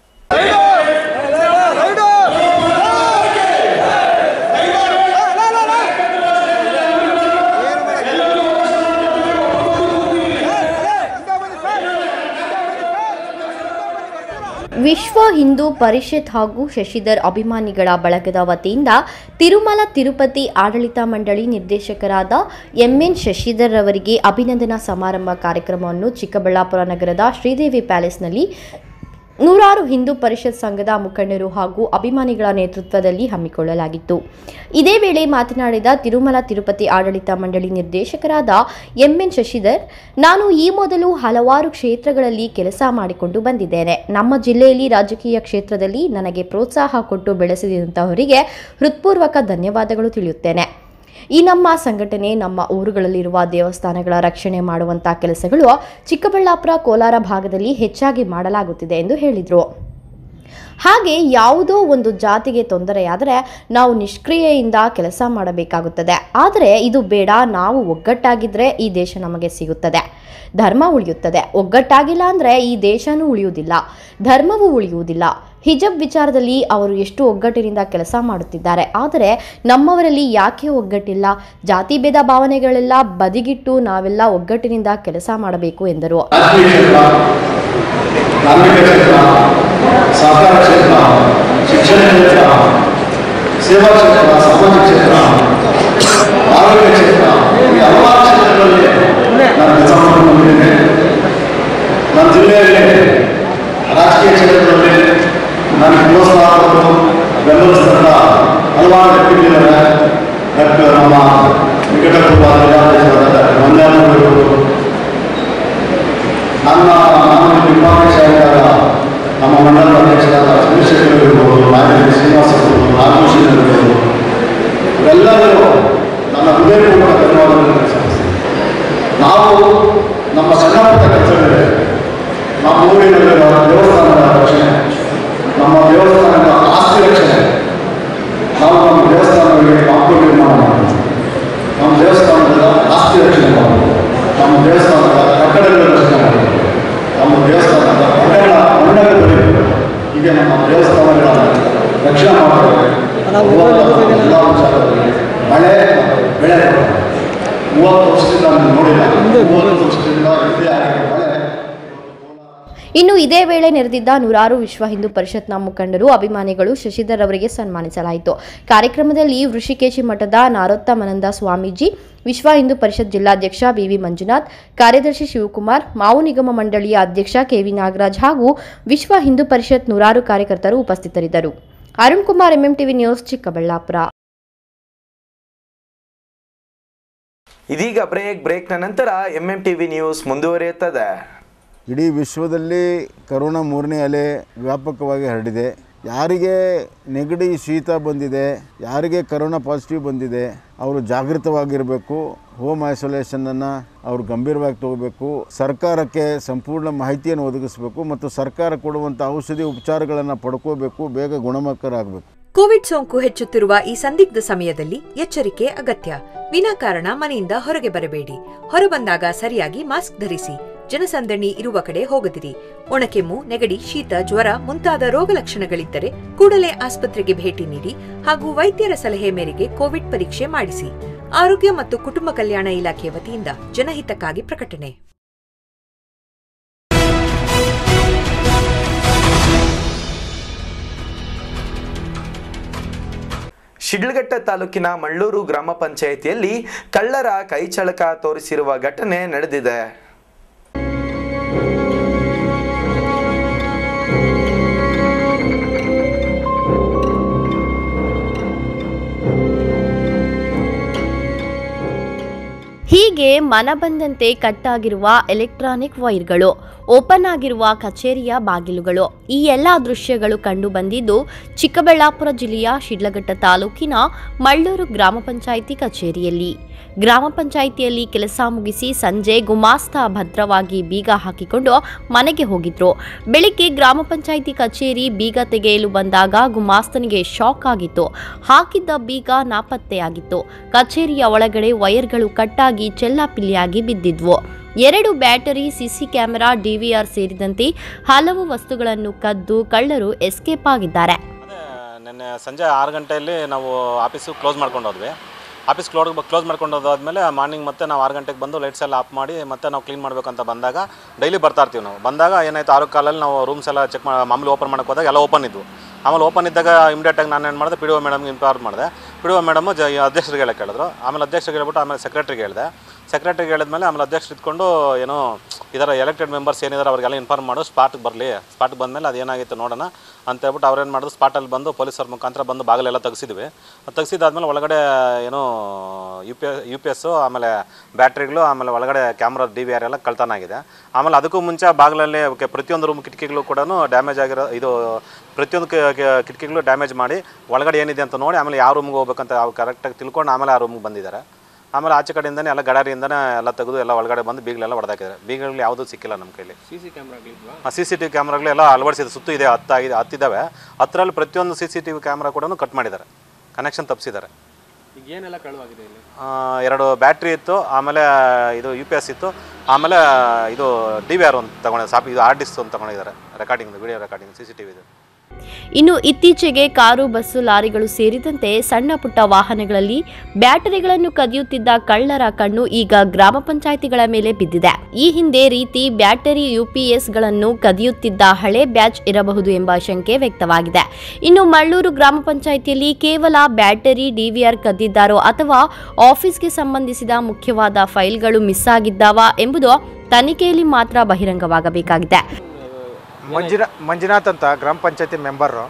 ವಿಶ್ವ ಹಿಂದೂ ಪರಿಷತ್ ಹಾಗೂ ಶಶಿಧರ್ ಅಭಿಮಾನಿಗಳ ಬಳಗದ ವತಿಯಿಂದ ತಿರುಮಲ ತಿರುಪತಿ ಆಡಳಿತ ಮಂಡಳಿ ನಿರ್ದೇಶಕರಾದ ಎಂಎನ್ ಶಶಿಧರ್ ಅವರಿಗೆ ಅಭಿನಂದನಾ ಸಮಾರಂಭ ಕಾರ್ಯಕ್ರಮವನ್ನು ಚಿಕ್ಕಬಳ್ಳಾಪುರ ನಗರದ ಶ್ರೀದೇವಿ ಪ್ಯಾಲೇಸ್ನಲ್ಲಿ ನೂರಾರು ಹಿಂದೂ ಪರಿಷತ್ ಸಂಘದ ಮುಖಂಡರು ಹಾಗೂ ಅಭಿಮಾನಿಗಳ ನೇತೃತ್ವದಲ್ಲಿ ಹಮ್ಮಿಕೊಳ್ಳಲಾಗಿತ್ತು ಇದೇ ವೇಳೆ ಮಾತನಾಡಿದ ತಿರುಮಲ ತಿರುಪತಿ ಆಡಳಿತ ಮಂಡಳಿ ನಿರ್ದೇಶಕರಾದ ಎಂಎನ್ ಶಶಿಧರ್ ನಾನು ಈ ಮೊದಲು ಹಲವಾರು ಕ್ಷೇತ್ರಗಳಲ್ಲಿ ಕೆಲಸ ಮಾಡಿಕೊಂಡು ಬಂದಿದ್ದೇನೆ ನಮ್ಮ ಜಿಲ್ಲೆಯಲ್ಲಿ ರಾಜಕೀಯ ಕ್ಷೇತ್ರದಲ್ಲಿ ನನಗೆ ಪ್ರೋತ್ಸಾಹ ಕೊಟ್ಟು ಬೆಳೆಸಿದಂತಹವರಿಗೆ ಹೃತ್ಪೂರ್ವಕ ಧನ್ಯವಾದಗಳು ತಿಳಿಯುತ್ತೇನೆ ಈ ನಮ್ಮ ಸಂಘಟನೆ ನಮ್ಮ ಊರುಗಳಲ್ಲಿರುವ ದೇವಸ್ಥಾನಗಳ ರಕ್ಷಣೆ ಮಾಡುವಂಥ ಕೆಲಸಗಳು ಚಿಕ್ಕಬಳ್ಳಾಪುರ ಕೋಲಾರ ಭಾಗದಲ್ಲಿ ಹೆಚ್ಚಾಗಿ ಮಾಡಲಾಗುತ್ತಿದೆ ಎಂದು ಹೇಳಿದರು ಹಾಗೆ ಯಾವುದೋ ಒಂದು ಜಾತಿಗೆ ತೊಂದರೆಯಾದರೆ ನಾವು ನಿಷ್ಕ್ರಿಯೆಯಿಂದ ಕೆಲಸ ಮಾಡಬೇಕಾಗುತ್ತದೆ ಆದರೆ ಇದು ಬೇಡ ನಾವು ಒಗ್ಗಟ್ಟಾಗಿದ್ದರೆ ಈ ದೇಶ ನಮಗೆ ಸಿಗುತ್ತದೆ ಧರ್ಮ ಉಳಿಯುತ್ತದೆ ಒಗ್ಗಟ್ಟಾಗಿಲ್ಲ ಅಂದರೆ ಈ ದೇಶನೂ ಉಳಿಯುವುದಿಲ್ಲ ಧರ್ಮವೂ ಉಳಿಯುವುದಿಲ್ಲ ಹಿಜಬ್ ವಿಚಾರದಲ್ಲಿ ಅವರು ಎಷ್ಟು ಒಗ್ಗಟ್ಟಿನಿಂದ ಕೆಲಸ ಮಾಡುತ್ತಿದ್ದಾರೆ ಆದರೆ ನಮ್ಮವರಲ್ಲಿ ಯಾಕೆ ಒಗ್ಗಟ್ಟಿಲ್ಲ ಜಾತಿ ಭೇದ ಭಾವನೆಗಳೆಲ್ಲ ಬದಿಗಿಟ್ಟು ನಾವೆಲ್ಲ ಒಗ್ಗಟ್ಟಿನಿಂದ ಕೆಲಸ ಮಾಡಬೇಕು ಎಂದರು ರಾಜಕೀಯ ಕ್ಷೇತ್ರ ಧಾರ್ಮಿಕ ಕ್ಷೇತ್ರ ಸಹಕಾರ ಕ್ಷೇತ್ರ ಶಿಕ್ಷಣ ಕ್ಷೇತ್ರ ಸೇವಾ ಕ್ಷೇತ್ರ ಸಾಮಾಜಿಕ ಕ್ಷೇತ್ರ ಆರೋಗ್ಯ ಕ್ಷೇತ್ರ ಈ ಹಲವಾರು ಕ್ಷೇತ್ರಗಳಲ್ಲಿ ಜಿಲ್ಲೆಯಲ್ಲಿ ರಾಜಕೀಯ ಕ್ಷೇತ್ರದಲ್ಲಿ ನನಗೆ ಪ್ರೋತ್ಸಾಹ ಕೊಟ್ಟು ಬೆಂಬಲಿಸಿದಂಥ ಹಲವಾರು ವ್ಯಕ್ತಿಗಳಿದ್ದಾರೆ ಡಾಕ್ಟರ್ ನಮ್ಮ ನಿಕಟಪೂರ್ವ ಜಿಲ್ಲಾಧ್ಯಕ್ಷರಾದ ಮಂಜಾನವರು ನನ್ನ ನಾನು ನಿರ್ಮಾಣಶಾಹಿಯಾದ ನಮ್ಮ ಮಂಡಲದ ಅಧ್ಯಕ್ಷರಾದ ಚಂದ್ರಶೇಖರ್ ಇರ್ಬೋದು ನಾಯಕ ಶ್ರೀನಿವಾಸ ಇರ್ಬೋದು ನಾಗಭೂಷಣ್ ಇರ್ಬೋದು ಇವೆಲ್ಲರೂ ನನ್ನ ಹೃದಯಪೂರ್ವಕ ಧನ್ಯವಾದಗಳನ್ನು ಸಲ್ಲಿಸ್ತೀನಿ ನಾವು ನಮ್ಮ ಸಣ್ಣ ಪುಟ್ಟ ಕೆಲಸಗಳಿದೆ ನಮ್ಮ ಊರಿನಲ್ಲಿರುವ ದೇವಸ್ಥಾನದ ರಕ್ಷಣೆ ನಮ್ಮ ದೇವಸ್ಥಾನದ ಆಸ್ತಿ ರಕ್ಷಣೆ ನಾವು ನಮ್ಮ ದೇವಸ್ಥಾನಗಳಿಗೆ ಕಾಂಪೌಂಡ್ ನಿರ್ಮಾಣ ಮಾಡ್ತೀವಿ ನಮ್ಮ ದೇವಸ್ಥಾನದ ಆಸ್ತಿ ರಕ್ಷಣೆ ಮಾಡಬೇಕು ನಮ್ಮ ದೇವಸ್ಥಾನದ ಕಟ್ಟಡಗಳ ರಕ್ಷಣೆ ಮಾಡಬೇಕು ನಮ್ಮ ದೇವಸ್ಥಾನದ ಬಣ್ಣಗಳ ಬಣ್ಣಗಳ ಬರೀಬೇಕು ಹೀಗೆ ನಮ್ಮ ದೇವಸ್ಥಾನಗಳ ರಕ್ಷಣೆ ಮಾಡಬೇಕು ಎಲ್ಲ ವಿಚಾರದಲ್ಲಿ ಮಳೆ ಬೆಳೆ ಬರ್ತದೆ. ಮೂವತ್ತು ವರ್ಷದಿಂದ ನಾನು ನೋಡಿಲ್ಲ ಮೂವತ್ತು ವರ್ಷದಿಂದ ಇದೇ ಆಗಿರೋ ಮಳೆ ಇನ್ನು ಇದೇ ವೇಳೆ ನೆರೆದಿದ್ದ ನೂರಾರು ವಿಶ್ವ ಹಿಂದೂ ಪರಿಷತ್ನ ಮುಖಂಡರು ಅಭಿಮಾನಿಗಳು ಶಶಿಧರ್ ಅವರಿಗೆ ಸನ್ಮಾನಿಸಲಾಯಿತು ಕಾರ್ಯಕ್ರಮದಲ್ಲಿ ಋಷಿಕೇಶಿ ಮಠದ ನಾರೋತ್ತಮಾನಂದ ಸ್ವಾಮೀಜಿ ವಿಶ್ವ ಹಿಂದೂ ಪರಿಷತ್ ಜಿಲ್ಲಾಧ್ಯಕ್ಷ ಬಿವಿ ಮಂಜುನಾಥ್ ಕಾರ್ಯದರ್ಶಿ ಶಿವಕುಮಾರ್ ಮಾವು ನಿಗಮ ಮಂಡಳಿಯ ಅಧ್ಯಕ್ಷ ಕೆವಿ ನಾಗರಾಜ್ ಹಾಗೂ ವಿಶ್ವ ಹಿಂದೂ ಪರಿಷತ್ ನೂರಾರು ಕಾರ್ಯಕರ್ತರು ಉಪಸ್ಥಿತರಿದ್ದರು ಅರುಣ್ ಕುಮಾರ್ ಎಂಎಂಟಿವಿ ನ್ಯೂಸ್ ಚಿಕ್ಕಬಳ್ಳಾಪುರ ಇದೀಗ ಬ್ರೇಕ್ ಬ್ರೇಕ್ನ ನಂತರ ಎಂ ಎಂ ಟಿವಿ ನ್ಯೂಸ್ ಮುಂದುವರಿಯುತ್ತದೆ ಇಡೀ ವಿಶ್ವದಲ್ಲಿ ಕರೋನಾ ಮೂರನೇ ಅಲೆ ವ್ಯಾಪಕವಾಗಿ ಹರಡಿದೆ ಯಾರಿಗೆ ನೆಗಡಿ ಶೀತ ಬಂದಿದೆ ಯಾರಿಗೆ ಕರೋನಾ ಪಾಸಿಟಿವ್ ಬಂದಿದೆ ಅವರು ಜಾಗೃತವಾಗಿರಬೇಕು ಹೋಮ್ ಐಸೋಲೇಷನನ್ನು ಅವರು ಗಂಭೀರವಾಗಿ ತಗೋಬೇಕು ಸರ್ಕಾರಕ್ಕೆ ಸಂಪೂರ್ಣ ಮಾಹಿತಿಯನ್ನು ಒದಗಿಸಬೇಕು ಮತ್ತು ಸರ್ಕಾರ ಕೊಡುವಂಥ ಔಷಧಿ ಉಪಚಾರಗಳನ್ನು ಪಡ್ಕೋಬೇಕು ಬೇಗ ಗುಣಮುಖರಾಗಬೇಕು ಕೋವಿಡ್ ಸೋಂಕು ಹೆಚ್ಚುತ್ತಿರುವ ಈ ಸಂದಿಗ್ಧ ಸಮಯದಲ್ಲಿ ಎಚ್ಚರಿಕೆ ಅಗತ್ಯ ವಿನಾಕಾರಣ ಮನೆಯಿಂದ ಹೊರಗೆ ಬರಬೇಡಿ ಹೊರಬಂದಾಗ ಸರಿಯಾಗಿ ಮಾಸ್ಕ್ ಧರಿಸಿ ಜನಸಂದಣಿ ಇರುವ ಕಡೆ ಹೋಗದಿರಿ ಒಣಕೆಮ್ಮು ನೆಗಡಿ ಶೀತ ಜ್ವರ ಮುಂತಾದ ರೋಗ ಲಕ್ಷಣಗಳಿದ್ದರೆ ಕೂಡಲೇ ಆಸ್ಪತ್ರೆಗೆ ಭೇಟಿ ನೀಡಿ ಹಾಗೂ ವೈದ್ಯರ ಸಲಹೆ ಮೇರೆಗೆ ಕೋವಿಡ್ ಪರೀಕ್ಷೆ ಮಾಡಿಸಿ ಆರೋಗ್ಯ ಮತ್ತು ಕುಟುಂಬ ಕಲ್ಯಾಣ ಇಲಾಖೆ ವತಿಯಿಂದ ಜನಹಿತಕ್ಕಾಗಿ ಪ್ರಕಟಣೆ ಶಿಡ್ಲಘಟ್ಟ ತಾಲೂಕಿನ ಮಳ್ಳೂರು ಗ್ರಾಮ ಪಂಚಾಯಿತಿಯಲ್ಲಿ ಕಳ್ಳರ ಕೈಚಳಕ ತೋರಿಸಿರುವ ಘಟನೆ ನಡೆದಿದೆ ಹೀಗೆ ಮನ ಬಂದಂತೆ ಕಟ್ಟಾಗಿರುವ ಎಲೆಕ್ಟ್ರಾನಿಕ್ ವೈರ್ಗಳು ಓಪನ್ ಆಗಿರುವ ಕಚೇರಿಯ ಬಾಗಿಲುಗಳು ಈ ಎಲ್ಲ ದೃಶ್ಯಗಳು ಕಂಡು ಬಂದಿದ್ದು ಚಿಕ್ಕಬಳ್ಳಾಪುರ ಜಿಲ್ಲೆಯ ಶಿಡ್ಲಘಟ್ಟ ತಾಲೂಕಿನ ಮಳ್ಳೂರು ಗ್ರಾಮ ಪಂಚಾಯಿತಿ ಕಚೇರಿಯಲ್ಲಿ ಗ್ರಾಮ ಪಂಚಾಯಿತಿಯಲ್ಲಿ ಕೆಲಸ ಮುಗಿಸಿ ಸಂಜೆ ಗುಮಾಸ್ತ ಭದ್ರವಾಗಿ ಬೀಗ ಹಾಕಿಕೊಂಡು ಮನೆಗೆ ಹೋಗಿದ್ರು ಬೆಳಿಗ್ಗೆ ಗ್ರಾಮ ಪಂಚಾಯಿತಿ ಕಚೇರಿ ಬೀಗ ತೆಗೆಯಲು ಬಂದಾಗ ಗುಮಾಸ್ತನಿಗೆ ಶಾಕ್ ಆಗಿತ್ತು ಹಾಕಿದ್ದ ಬೀಗ ನಾಪತ್ತೆಯಾಗಿತ್ತು ಕಚೇರಿಯ ಒಳಗಡೆ ವೈರ್ಗಳು ಕಟ್ಟಾಗಿ ಚೆಲ್ಲಾಪಿಲ್ಲಿಯಾಗಿ ಬಿದ್ದಿದ್ವು ಎರಡು ಬ್ಯಾಟರಿ ಸಿಸಿ ಕ್ಯಾಮೆರಾ ಡಿವಿಆರ್ ಸೇರಿದಂತೆ ಹಲವು ವಸ್ತುಗಳನ್ನು ಕದ್ದು ಕಳ್ಳರು ಎಸ್ಕೇಪ್ ಆಗಿದ್ದಾರೆ ನಿನ್ನೆ ಸಂಜೆ ಆರು ಗಂಟೆಯಲ್ಲಿ ನಾವು ಆಫೀಸು ಕ್ಲೋಸ್ ಮಾಡ್ಕೊಂಡು ಹೋದ್ವಿ ಆಫೀಸ್ ಕ್ಲೋಡ್ ಕ್ಲೋಸ್ ಮಾಡ್ಕೊಂಡು ಹೋದಾದ್ಮೇಲೆ ಮಾರ್ನಿಂಗ್ ಮತ್ತೆ ನಾವು ಆರು ಗಂಟೆಗೆ ಬಂದು ಲೈಟ್ಸ್ ಎಲ್ಲ ಆಫ್ ಮಾಡಿ ಮತ್ತೆ ನಾವು ಕ್ಲೀನ್ ಮಾಡಬೇಕಂತ ಬಂದಾಗ ಡೈಲಿ ಬರ್ತಾ ಇರ್ತೀವಿ ನಾವು ಬಂದಾಗ ಏನಾಯ್ತು ಆರು ಕಾಲಲ್ಲಿ ನಾವು ರೂಮ್ಸ್ ಎಲ್ಲ ಚೆಕ್ ಮಾಡಿ ಮಾಮೂಲಿ ಓಪನ್ ಮಾಡೋಕೆ ಹೋದಾಗ ಎಲ್ಲ ಓಪನ್ ಇದ್ವು ಆಮೇಲೆ ಓಪನ್ ಇದ್ದಾಗ ಇಮಿಡಿಯೇಟಾಗಿ ನಾನು ಏನು ಮಾಡಿದೆ ಪಿ ಡಿ ಒ ಮೇಡಮ್ಗೆ ಇನ್ಫಾರ್ಮ್ ಮಾಡಿದೆ ಪಿ ಡಿ ಒ ಮೇಡಮು ಜ ಅಧ್ಯಕ್ಷರಿಗೆ ಹೇಳಕ್ಕೆ ಹೇಳಿದ್ರು ಆಮೇಲೆ ಅಧ್ಯಕ್ಷರಿಗೆ ಹೇಳ್ಬಿಟ್ಟು ಆಮೇಲೆ ಸೆಕ್ರೆಟ್ರಿಗೆ ಹೇಳಿದೆ ಸೆಕ್ರೆಟ್ರಿಗೆ ಹೇಳಿದ್ಮೇಲೆ ಆಮೇಲೆ ಅಧ್ಯಕ್ಷರು ಇಟ್ಕೊಂಡು ಏನೋ ಇದರ ಎಲೆಕ್ಟೆಡ್ ಮೆಂಬರ್ಸ್ ಏನಿದ್ದಾರೆ ಅವ್ರಿಗೆಲ್ಲ ಇನ್ಫಾರ್ಮ್ ಮಾಡು ಸ್ಪಾಟ್ಗೆ ಬರಲಿ ಸ್ಪಾಟ್ಗೆ ಬಂದಮೇಲೆ ಅದೇನಾಗಿತ್ತು ನೋಡೋಣ ಅಂತ ಹೇಳ್ಬಿಟ್ಟು ಅವ್ರೇನು ಮಾಡಿದ್ರು ಸ್ಪಾಟಲ್ಲಿ ಬಂದು ಪೊಲೀಸರ ಮುಖಾಂತರ ಬಂದು ಬಾಗಿಲೆಲ್ಲ ತೆಗೆಸಿದ್ವಿ ತೆಗೆಸಿದಾದ್ಮೇಲೆ ಒಳಗಡೆ ಏನೋ U P U P S ಆಮೇಲೆ ಬ್ಯಾಟ್ರಿಗಳು ಆಮೇಲೆ ಒಳಗಡೆ ಕ್ಯಾಮ್ರಾ ಡಿ ವಿ ಆರ್ ಎಲ್ಲ ಕಳ್ತನ ಆಗಿದೆ ಆಮೇಲೆ ಅದಕ್ಕೂ ಮುಂಚೆ ಬಾಗಿಲಲ್ಲಿ ಕೆ- ಪ್ರತಿಯೊಂದು ರೂಮ್ ಕಿಟಕಿಗಳು ಕೂಡ ಡ್ಯಾಮೇಜ್ ಆಗಿರೋ ಇದು ಪ್ರತಿಯೊಂದು ಕ- ಕ- ಕಿಟಕಿಗಳು ಡ್ಯಾಮೇಜ್ ಮಾಡಿ ಒಳಗಡೆ ಏನಿದೆ ಅಂತ ನೋಡಿ ಆಮೇಲೆ ಯಾವ ರೂಮ್ಗೆ ಹೋಗ್ಬೇಕಂತ ಅವ್ರು ಕರೆಕ್ಟಾಗಿ ತಿಳ್ಕೊಂಡು ಆಮೇಲೆ ಆ ರೂಮ್ಗೆ ಬಂದಿದ್ದಾರೆ ಆಮೇಲೆ ಆಚೆ ಕಡೆಯಿಂದನೇ ಎಲ್ಲ ಗಡಾರಿಯಿಂದನೇ ಎಲ್ಲ ತೆಗೆದು ಎಲ್ಲ ಒಳಗಡೆ ಬಂದು ಬೀಗಳೆಲ್ಲ ಹೊಡೆದಾಕಿದ್ದಾರೆ ಬೀಗಗಳು ಯಾವುದೂ ಸಿಕ್ಕಿಲ್ಲ ನಮ್ಮ ಕೈಲಿ ಸಿ ಸಿ ಕ್ಯಾಮ್ರಾಗಳಿದ್ವಾ ಸಿ ಸಿ ಟಿ ವಿ ಕ್ಯಾಮ್ರಾಗಳೆಲ್ಲ ಅಳವಡಿಸಿದೆ ಸುತ್ತು ಇದೆ ಹತ್ತು ಆಗಿದೆ ಹತ್ತಿದ್ದಾವೆ ಹತ್ತರಲ್ಲಿ ಪ್ರತಿಯೊಂದು C C T V camera ಕೂಡ ಕಟ್ ಮಾಡಿದ್ದಾರೆ ಕನೆಕ್ಷನ್ ತಪ್ಪಿಸಿದ್ದಾರೆ ಈಗ ಏನೆಲ್ಲ ಕಳುವಾಗಿದೆ ಇಲ್ಲಿ ಆ, ಎರಡು ಬ್ಯಾಟ್ರಿ ಇತ್ತು ಆಮೇಲೆ ಇದು ಯು ಪಿ ಎಸ್ ಇತ್ತು ಆಮೇಲೆ ಇದು ಡಿ ವಿ ಆರ್ ಒಂದು ತಗೊಂಡಿದ್ದಾರೆ ಸಾಪ್ ಇದು ಆರ್ ಡಿಸ್ ಒಂದು ತಗೊಂಡಿದ್ದಾರೆ recording video recording C C T ವಿದು ಇನ್ನು ಇತ್ತೀಚೆಗೆ ಕಾರು ಬಸ್ಸು ಲಾರಿಗಳು ಸೇರಿದಂತೆ ಸಣ್ಣ ಪುಟ್ಟ ವಾಹನಗಳಲ್ಲಿ ಬ್ಯಾಟರಿಗಳನ್ನು ಕದಿಯುತ್ತಿದ್ದ ಕಳ್ಳರ ಕಣ್ಣು ಈಗ ಗ್ರಾಮ ಪಂಚಾಯಿತಿಗಳ ಮೇಲೆ ಬಿದ್ದಿದೆ ಈ ಹಿಂದೆ ರೀತಿ ಬ್ಯಾಟರಿ ಯುಪಿಎಸ್ಗಳನ್ನು ಕದಿಯುತ್ತಿದ್ದ ಹಳೆ ಬ್ಯಾಚ್ ಇರಬಹುದು ಎಂಬ ಶಂಕೆ ವ್ಯಕ್ತವಾಗಿದೆ ಇನ್ನು ಮಳ್ಳೂರು ಗ್ರಾಮ ಪಂಚಾಯಿತಿಯಲ್ಲಿ ಕೇವಲ ಬ್ಯಾಟರಿ ಡಿವಿಆರ್ ಕದ್ದಿದ್ದಾರೋ ಅಥವಾ ಆಫೀಸ್ಗೆ ಸಂಬಂಧಿಸಿದ ಮುಖ್ಯವಾದ ಫೈಲ್ಗಳು ಮಿಸ್ ಆಗಿದ್ದಾವಾ ಎಂಬುದು ತನಿಖೆಯಲ್ಲಿ ಮಾತ್ರ ಬಹಿರಂಗವಾಗಬೇಕಾಗಿದೆ ಮಂಜುನಾ ಮಂಜುನಾಥ್ ಅಂತ ಗ್ರಾಮ ಪಂಚಾಯತಿ ಮೆಂಬರು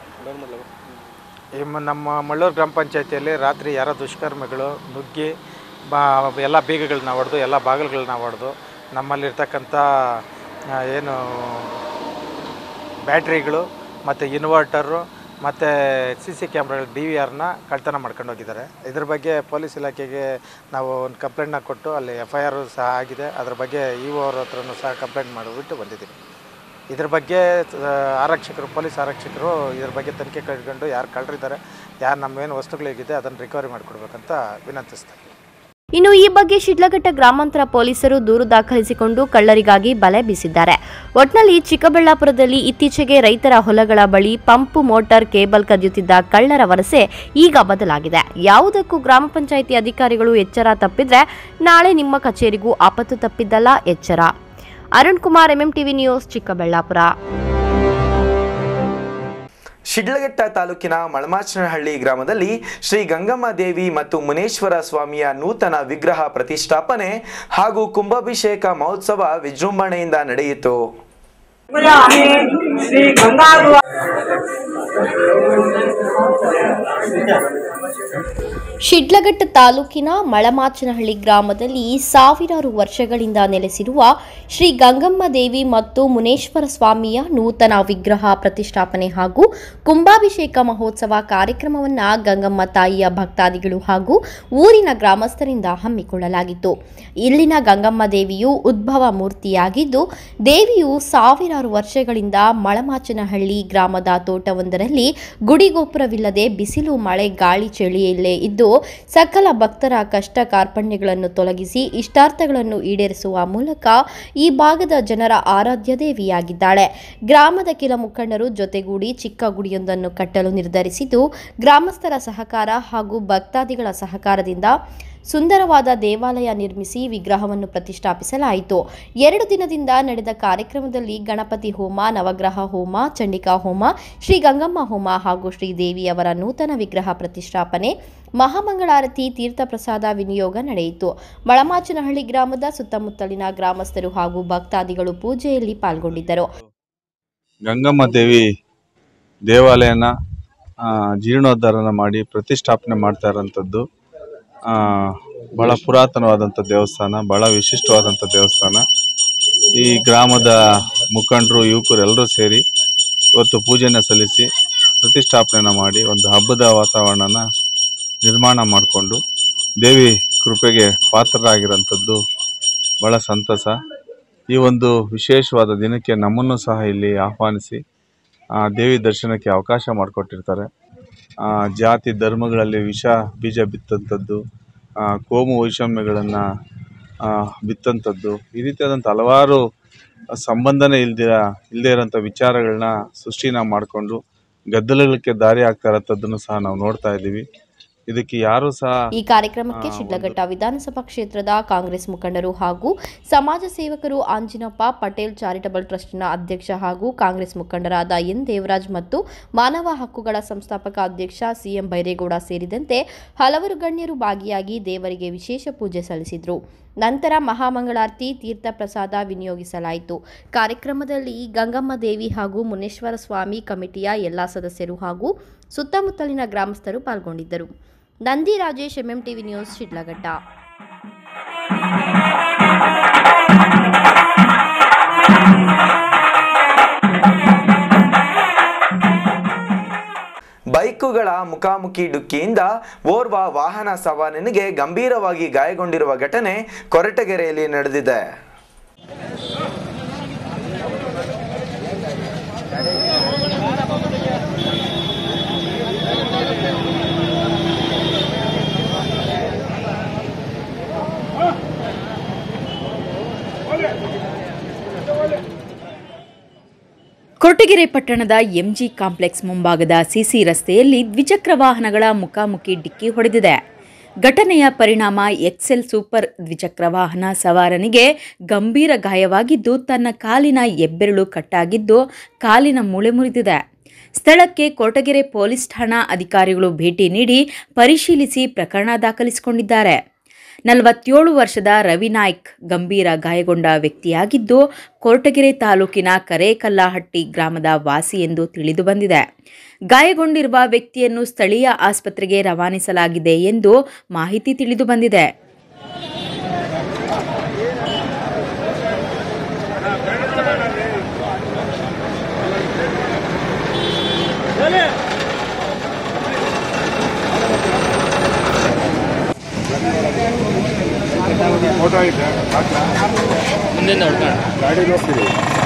ಈ ಮ- ನಮ್ಮ ಮಳ್ಳೂರು ಗ್ರಾಮ ಪಂಚಾಯತಿಯಲ್ಲಿ ರಾತ್ರಿ ಯಾರೋ ದುಷ್ಕರ್ಮಿಗಳು ನುಗ್ಗಿ ಬಾ ಎಲ್ಲ ಬೀಗಗಳನ್ನ ಹೊಡೆದು ಎಲ್ಲ ಬಾಗಿಲುಗಳನ್ನ ಹೊಡೆದು ನಮ್ಮಲ್ಲಿರ್ತಕ್ಕಂಥ ಆ, ಏನು ಬ್ಯಾಟ್ರಿಗಳು ಮತ್ತು ಇನ್ವರ್ಟರು ಮತ್ತು ಸಿ ಸಿ ಕ್ಯಾಮ್ರಾಗಳು ಡಿ ವಿ ಆರ್ನ ಕಳ್ತನ ಮಾಡ್ಕೊಂಡು ಹೋಗಿದ್ದಾರೆ ಇದ್ರ ಬಗ್ಗೆ ಪೊಲೀಸ್ ಇಲಾಖೆಗೆ ನಾವು ಒಂದು ಕಂಪ್ಲೇಂಟ್ನ ಕೊಟ್ಟು ಅಲ್ಲಿ ಎಫ್ ಐ ಆರು ಸಹ ಆಗಿದೆ ಅದ್ರ ಬಗ್ಗೆ ಇ ಒ ಅವ್ರ ಹತ್ರನೂ ಸಹ ಕಂಪ್ಲೇಂಟ್ ಮಾಡಿಬಿಟ್ಟು ಬಂದಿದ್ದೀವಿ ಇದ್ರ ಬಗ್ಗೆ ಆ, ಆರಕ್ಷಕರು ಪೊಲೀಸ್ ಆರಕ್ಷಕರು ಇದ್ರ ಬಗ್ಗೆ ತನಿಖೆ ಕೈಗೊಂಡು ಯಾರು ಕಳ್ಳರಿದ್ದಾರೆ ಯಾರು ನಮ್ಮೇನು ವಸ್ತುಗಳಿಗಿದೆ ಅದನ್ನು ರಿಕವರಿ ಮಾಡಿಕೊಡ್ಬೇಕಂತ ವಿನಂತಿಸ್ತಾರೆ ಇನ್ನು ಈ ಬಗ್ಗೆ ಶಿಡ್ಲಘಟ್ಟ ಗ್ರಾಮಾಂತರ ಪೊಲೀಸರು ದೂರು ದಾಖಲಿಸಿಕೊಂಡು ಕಳ್ಳರಿಗಾಗಿ ಬಲೆ ಬೀಸಿದ್ದಾರೆ ಒಟ್ನಲ್ಲಿ ಚಿಕ್ಕಬಳ್ಳಾಪುರದಲ್ಲಿ ಇತ್ತೀಚೆಗೆ ರೈತರ ಹೊಲಗಳ ಬಳಿ ಪಂಪ್ ಮೋಟಾರ್ ಕೇಬಲ್ ಕದಿಯುತ್ತಿದ್ದ ಕಳ್ಳರ ವರಸೆ ಈಗ ಬದಲಾಗಿದೆ ಯಾವುದಕ್ಕೂ ಗ್ರಾಮ ಪಂಚಾಯಿತಿ ಅಧಿಕಾರಿಗಳು ಎಚ್ಚರ ತಪ್ಪಿದ್ರೆ ನಾಳೆ ನಿಮ್ಮ ಕಚೇರಿಗೂ ಆಪತ್ತು ತಪ್ಪಿದ್ದಲ್ಲ ಎಚ್ಚರ ಅರುಣ್ ಕುಮಾರ್ ಎಂಎಂಟಿವಿ ನ್ಯೂಸ್ ಚಿಕ್ಕಬಳ್ಳಾಪುರ ಶಿಡ್ಲಘಟ್ಟ ತಾಲೂಕಿನ ಮಳಮಾಚನಹಳ್ಳಿ ಗ್ರಾಮದಲ್ಲಿ ಶ್ರೀ ಗಂಗಮ್ಮ ದೇವಿ ಮತ್ತು ಮುನೇಶ್ವರ ಸ್ವಾಮಿಯ ನೂತನ ವಿಗ್ರಹ ಪ್ರತಿಷ್ಠಾಪನೆ ಹಾಗೂ ಕುಂಭಾಭಿಷೇಕ ಮಹೋತ್ಸವ ವಿಜೃಂಭಣೆಯಿಂದ ನಡೆಯಿತು ಶಿಡ್ಲಘಟ್ಟ ತಾಲೂಕಿನ ಮಳಮಾಚನಹಳ್ಳಿ ಗ್ರಾಮದಲ್ಲಿ ಸಾವಿರಾರು ವರ್ಷಗಳಿಂದ ನೆಲೆಸಿರುವ ಶ್ರೀ ಗಂಗಮ್ಮ ದೇವಿ ಮತ್ತು ಮುನೇಶ್ವರ ಸ್ವಾಮಿಯ ನೂತನ ವಿಗ್ರಹ ಪ್ರತಿಷ್ಠಾಪನೆ ಹಾಗೂ ಕುಂಭಾಭಿಷೇಕ ಮಹೋತ್ಸವ ಕಾರ್ಯಕ್ರಮವನ್ನು ಗಂಗಮ್ಮ ತಾಯಿಯ ಭಕ್ತಾದಿಗಳು ಹಾಗೂ ಊರಿನ ಗ್ರಾಮಸ್ಥರಿಂದ ಹಮ್ಮಿಕೊಳ್ಳಲಾಗಿತ್ತು ಇಲ್ಲಿನ ಗಂಗಮ್ಮ ದೇವಿಯು ಉದ್ಭವ ಮೂರ್ತಿಯಾಗಿದ್ದು ದೇವಿಯು ಸಾವಿರಾರು ವರ್ಷಗಳಿಂದ ಮಳಮಾಚನಹಳ್ಳಿ ಗ್ರಾಮದ ತೋಟವೊಂದರಲ್ಲಿ ಗುಡಿಗೋಪುರವಿಲ್ಲದೆ ಬಿಸಿಲು ಮಳೆ ಗಾಳಿ ಚಳಿಯಲ್ಲೇ ಇದ್ದು ಸಕಲ ಭಕ್ತರ ಕಷ್ಟ ಕಾರ್ಪಣ್ಯಗಳನ್ನು ತೊಲಗಿಸಿ ಇಷ್ಟಾರ್ಥಗಳನ್ನು ಈಡೇರಿಸುವ ಮೂಲಕ ಈ ಭಾಗದ ಜನರ ಆರಾಧ್ಯ ದೇವಿಯಾಗಿದ್ದಾಳೆ ಗ್ರಾಮದ ಕೆಲ ಮುಖಂಡರು ಜೊತೆಗೂಡಿ ಚಿಕ್ಕ ಗುಡಿಯೊಂದನ್ನು ಕಟ್ಟಲು ನಿರ್ಧರಿಸಿದ್ದು ಗ್ರಾಮಸ್ಥರ ಸಹಕಾರ ಹಾಗೂ ಭಕ್ತಾದಿಗಳ ಸಹಕಾರದಿಂದ ಸುಂದರವಾದ ದೇವಾಲಯ ನಿರ್ಮಿಸಿ ವಿಗ್ರಹವನ್ನು ಪ್ರತಿಷ್ಠಾಪಿಸಲಾಯಿತು ಎರಡು ದಿನದಿಂದ ನಡೆದ ಕಾರ್ಯಕ್ರಮದಲ್ಲಿ ಗಣಪತಿ ಹೋಮ ನವಗ್ರಹ ಹೋಮ ಚಂಡಿಕಾ ಹೋಮ ಶ್ರೀ ಗಂಗಮ್ಮ ಹೋಮ ಹಾಗೂ ಶ್ರೀದೇವಿಯವರ ನೂತನ ವಿಗ್ರಹ ಪ್ರತಿಷ್ಠಾಪನೆ ಮಹಾಮಂಗಳಾರತಿ ತೀರ್ಥ ಪ್ರಸಾದ ವಿನಿಯೋಗ ನಡೆಯಿತು ಮಳಮಾಚನಹಳ್ಳಿ ಗ್ರಾಮದ ಸುತ್ತಮುತ್ತಲಿನ ಗ್ರಾಮಸ್ಥರು ಹಾಗೂ ಭಕ್ತಾದಿಗಳು ಪೂಜೆಯಲ್ಲಿ ಪಾಲ್ಗೊಂಡಿದ್ದರು ಗಂಗಮ್ಮ ದೇವಿ ದೇವಾಲಯನ ಆ, ಜೀರ್ಣೋದ್ಧಾರನ ಮಾಡಿ ಪ್ರತಿಷ್ಠಾಪನೆ ಮಾಡ್ತಾ ಇರೋಂಥದ್ದು ಆ, ಬಹಳ ಪುರಾತನವಾದಂಥ ದೇವಸ್ಥಾನ ಬಹಳ ವಿಶಿಷ್ಟವಾದಂಥ ದೇವಸ್ಥಾನ ಈ ಗ್ರಾಮದ ಮುಖಂಡರು ಯುವಕರು ಎಲ್ಲರೂ ಸೇರಿ ಇವತ್ತು ಪೂಜೆನ ಸಲ್ಲಿಸಿ ಪ್ರತಿಷ್ಠಾಪನೆನ ಮಾಡಿ ಒಂದು ಹಬ್ಬದ ವಾತಾವರಣನ ನಿರ್ಮಾಣ ಮಾಡಿಕೊಂಡು ದೇವಿ ಕೃಪೆಗೆ ಪಾತ್ರರಾಗಿರೋಂಥದ್ದು ಬಹಳ ಸಂತಸ ಈ ಒಂದು ವಿಶೇಷವಾದ ದಿನಕ್ಕೆ ನಮ್ಮನ್ನು ಸಹ ಇಲ್ಲಿ ಆಹ್ವಾನಿಸಿ ಆ ದೇವಿ ದರ್ಶನಕ್ಕೆ ಅವಕಾಶ ಮಾಡಿಕೊಟ್ಟಿರ್ತಾರೆ ಆ, ಜಾತಿ ಧರ್ಮಗಳಲ್ಲಿ ವಿಷ ಬೀಜ ಬಿತ್ತಂಥದ್ದು ಆ, ಕೋಮು ವೈಷಮ್ಯಗಳನ್ನು ಬಿತ್ತಂಥದ್ದು ಈ ರೀತಿಯಾದಂಥ ಹಲವಾರು ಸಂಬಂಧನೇ ಇಲ್ದಿರ ಇಲ್ಲದೇ ಇರೋಂಥ ವಿಚಾರಗಳನ್ನ ಸೃಷ್ಟಿನ ಮಾಡಿಕೊಂಡು ಗದ್ದಲಕ್ಕೆ ದಾರಿ ಆಗ್ತಾ ಇರೋಂಥದ್ದನ್ನು ಸಹ ನಾವು ನೋಡ್ತಾ ಇದ್ದೀವಿ ಇದಕ್ಕೆ ಯಾರೂ ಸಹ ಈ ಕಾರ್ಯಕ್ರಮಕ್ಕೆ ಶಿಡ್ಲಘಟ್ಟ ವಿಧಾನಸಭಾ ಕ್ಷೇತ್ರದ ಕಾಂಗ್ರೆಸ್ ಮುಖಂಡರು ಹಾಗೂ ಸಮಾಜ ಸೇವಕರು ಆಂಜಿನಪ್ಪ ಪಟೇಲ್ ಚಾರಿಟಬಲ್ ಟ್ರಸ್ಟ್ನ ಅಧ್ಯಕ್ಷ ಹಾಗೂ ಕಾಂಗ್ರೆಸ್ ಮುಖಂಡರಾದ ಎನ್ ದೇವರಾಜ್ ಮತ್ತು ಮಾನವ ಹಕ್ಕುಗಳ ಸಂಸ್ಥಾಪಕ ಅಧ್ಯಕ್ಷ ಸಿಎಂ ಬೈರೇಗೌಡ ಸೇರಿದಂತೆ ಹಲವರು ಗಣ್ಯರು ಭಾಗಿಯಾಗಿ ದೇವರಿಗೆ ವಿಶೇಷ ಪೂಜೆ ಸಲ್ಲಿಸಿದರು ನಂತರ ಮಹಾಮಂಗಳಾರತಿ ತೀರ್ಥ ಪ್ರಸಾದ ವಿನಿಯೋಗಿಸಲಾಯಿತು ಕಾರ್ಯಕ್ರಮದಲ್ಲಿ ಗಂಗಮ್ಮ ದೇವಿ ಹಾಗೂ ಮುನೇಶ್ವರ ಸ್ವಾಮಿ ಕಮಿಟಿಯ ಎಲ್ಲ ಸದಸ್ಯರು ಹಾಗೂ ಸುತ್ತಮುತ್ತಲಿನ ಗ್ರಾಮಸ್ಥರು ಪಾಲ್ಗೊಂಡಿದ್ದರು ನಂದಿ ರಾಜೇಶ್ ಎಂಎಂಟಿವಿ ನ್ಯೂಸ್ ಶಿಡ್ಲಘಟ್ಟ ಬೈಕುಗಳ ಮುಖಾಮುಖಿ ಡುಕ್ಕಿಯಿಂದ ಓರ್ವ ವಾಹನ ಸವಾರನಿಗೆ ಗಂಭೀರವಾಗಿ ಗಾಯಗೊಂಡಿರುವ ಘಟನೆ ಕೊರಟಗೆರೆಯಲ್ಲಿ ನಡೆದಿದೆ ಕೊರಟಗೆರೆ ಪಟ್ಟಣದ ಎಂಜಿ ಕಾಂಪ್ಲೆಕ್ಸ್ ಮುಂಭಾಗದ ಸಿಸಿ ರಸ್ತೆಯಲ್ಲಿ ದ್ವಿಚಕ್ರ ವಾಹನಗಳ ಮುಖಾಮುಖಿ ಡಿಕ್ಕಿ ಹೊಡೆದಿದೆ ಘಟನೆಯ ಪರಿಣಾಮ ಎಕ್ಸೆಲ್ ಸೂಪರ್ ದ್ವಿಚಕ್ರ ವಾಹನ ಸವಾರನಿಗೆ ಗಂಭೀರ ಗಾಯವಾಗಿದ್ದು ತನ್ನ ಕಾಲಿನ ಹೆಬ್ಬೆರಳು ಕಟ್ಟಾಗಿದ್ದು ಕಾಲಿನ ಮೂಳೆ ಮುರಿದಿದೆ ಸ್ಥಳಕ್ಕೆ ಕೊರಟಗೆರೆ ಪೊಲೀಸ್ ಠಾಣಾ ಅಧಿಕಾರಿಗಳು ಭೇಟಿ ನೀಡಿ ಪರಿಶೀಲಿಸಿ ಪ್ರಕರಣ ದಾಖಲಿಸಿಕೊಂಡಿದ್ದಾರೆ ನಲವತ್ತೇಳು ವರ್ಷದ ರವಿನಾಯ್ಕ್ ಗಂಭೀರ ಗಾಯಗೊಂಡ ವ್ಯಕ್ತಿಯಾಗಿದ್ದು ಕೊರಟಗೆರೆ ತಾಲೂಕಿನ ಕರೇಕಲ್ಲಹಟ್ಟಿ ಗ್ರಾಮದ ವಾಸಿ ಎಂದು ತಿಳಿದು ಬಂದಿದೆ ಗಾಯಗೊಂಡಿರುವ ವ್ಯಕ್ತಿಯನ್ನು ಸ್ಥಳೀಯ ಆಸ್ಪತ್ರೆಗೆ ರವಾನಿಸಲಾಗಿದೆ ಎಂದು ಮಾಹಿತಿ ತಿಳಿದು ಬಂದಿದೆ ಮುಂದಿಂದ ಹೊಡ್ಕೊಂಡು ಗಾಡಿ ನೋಡ್ತೀವಿ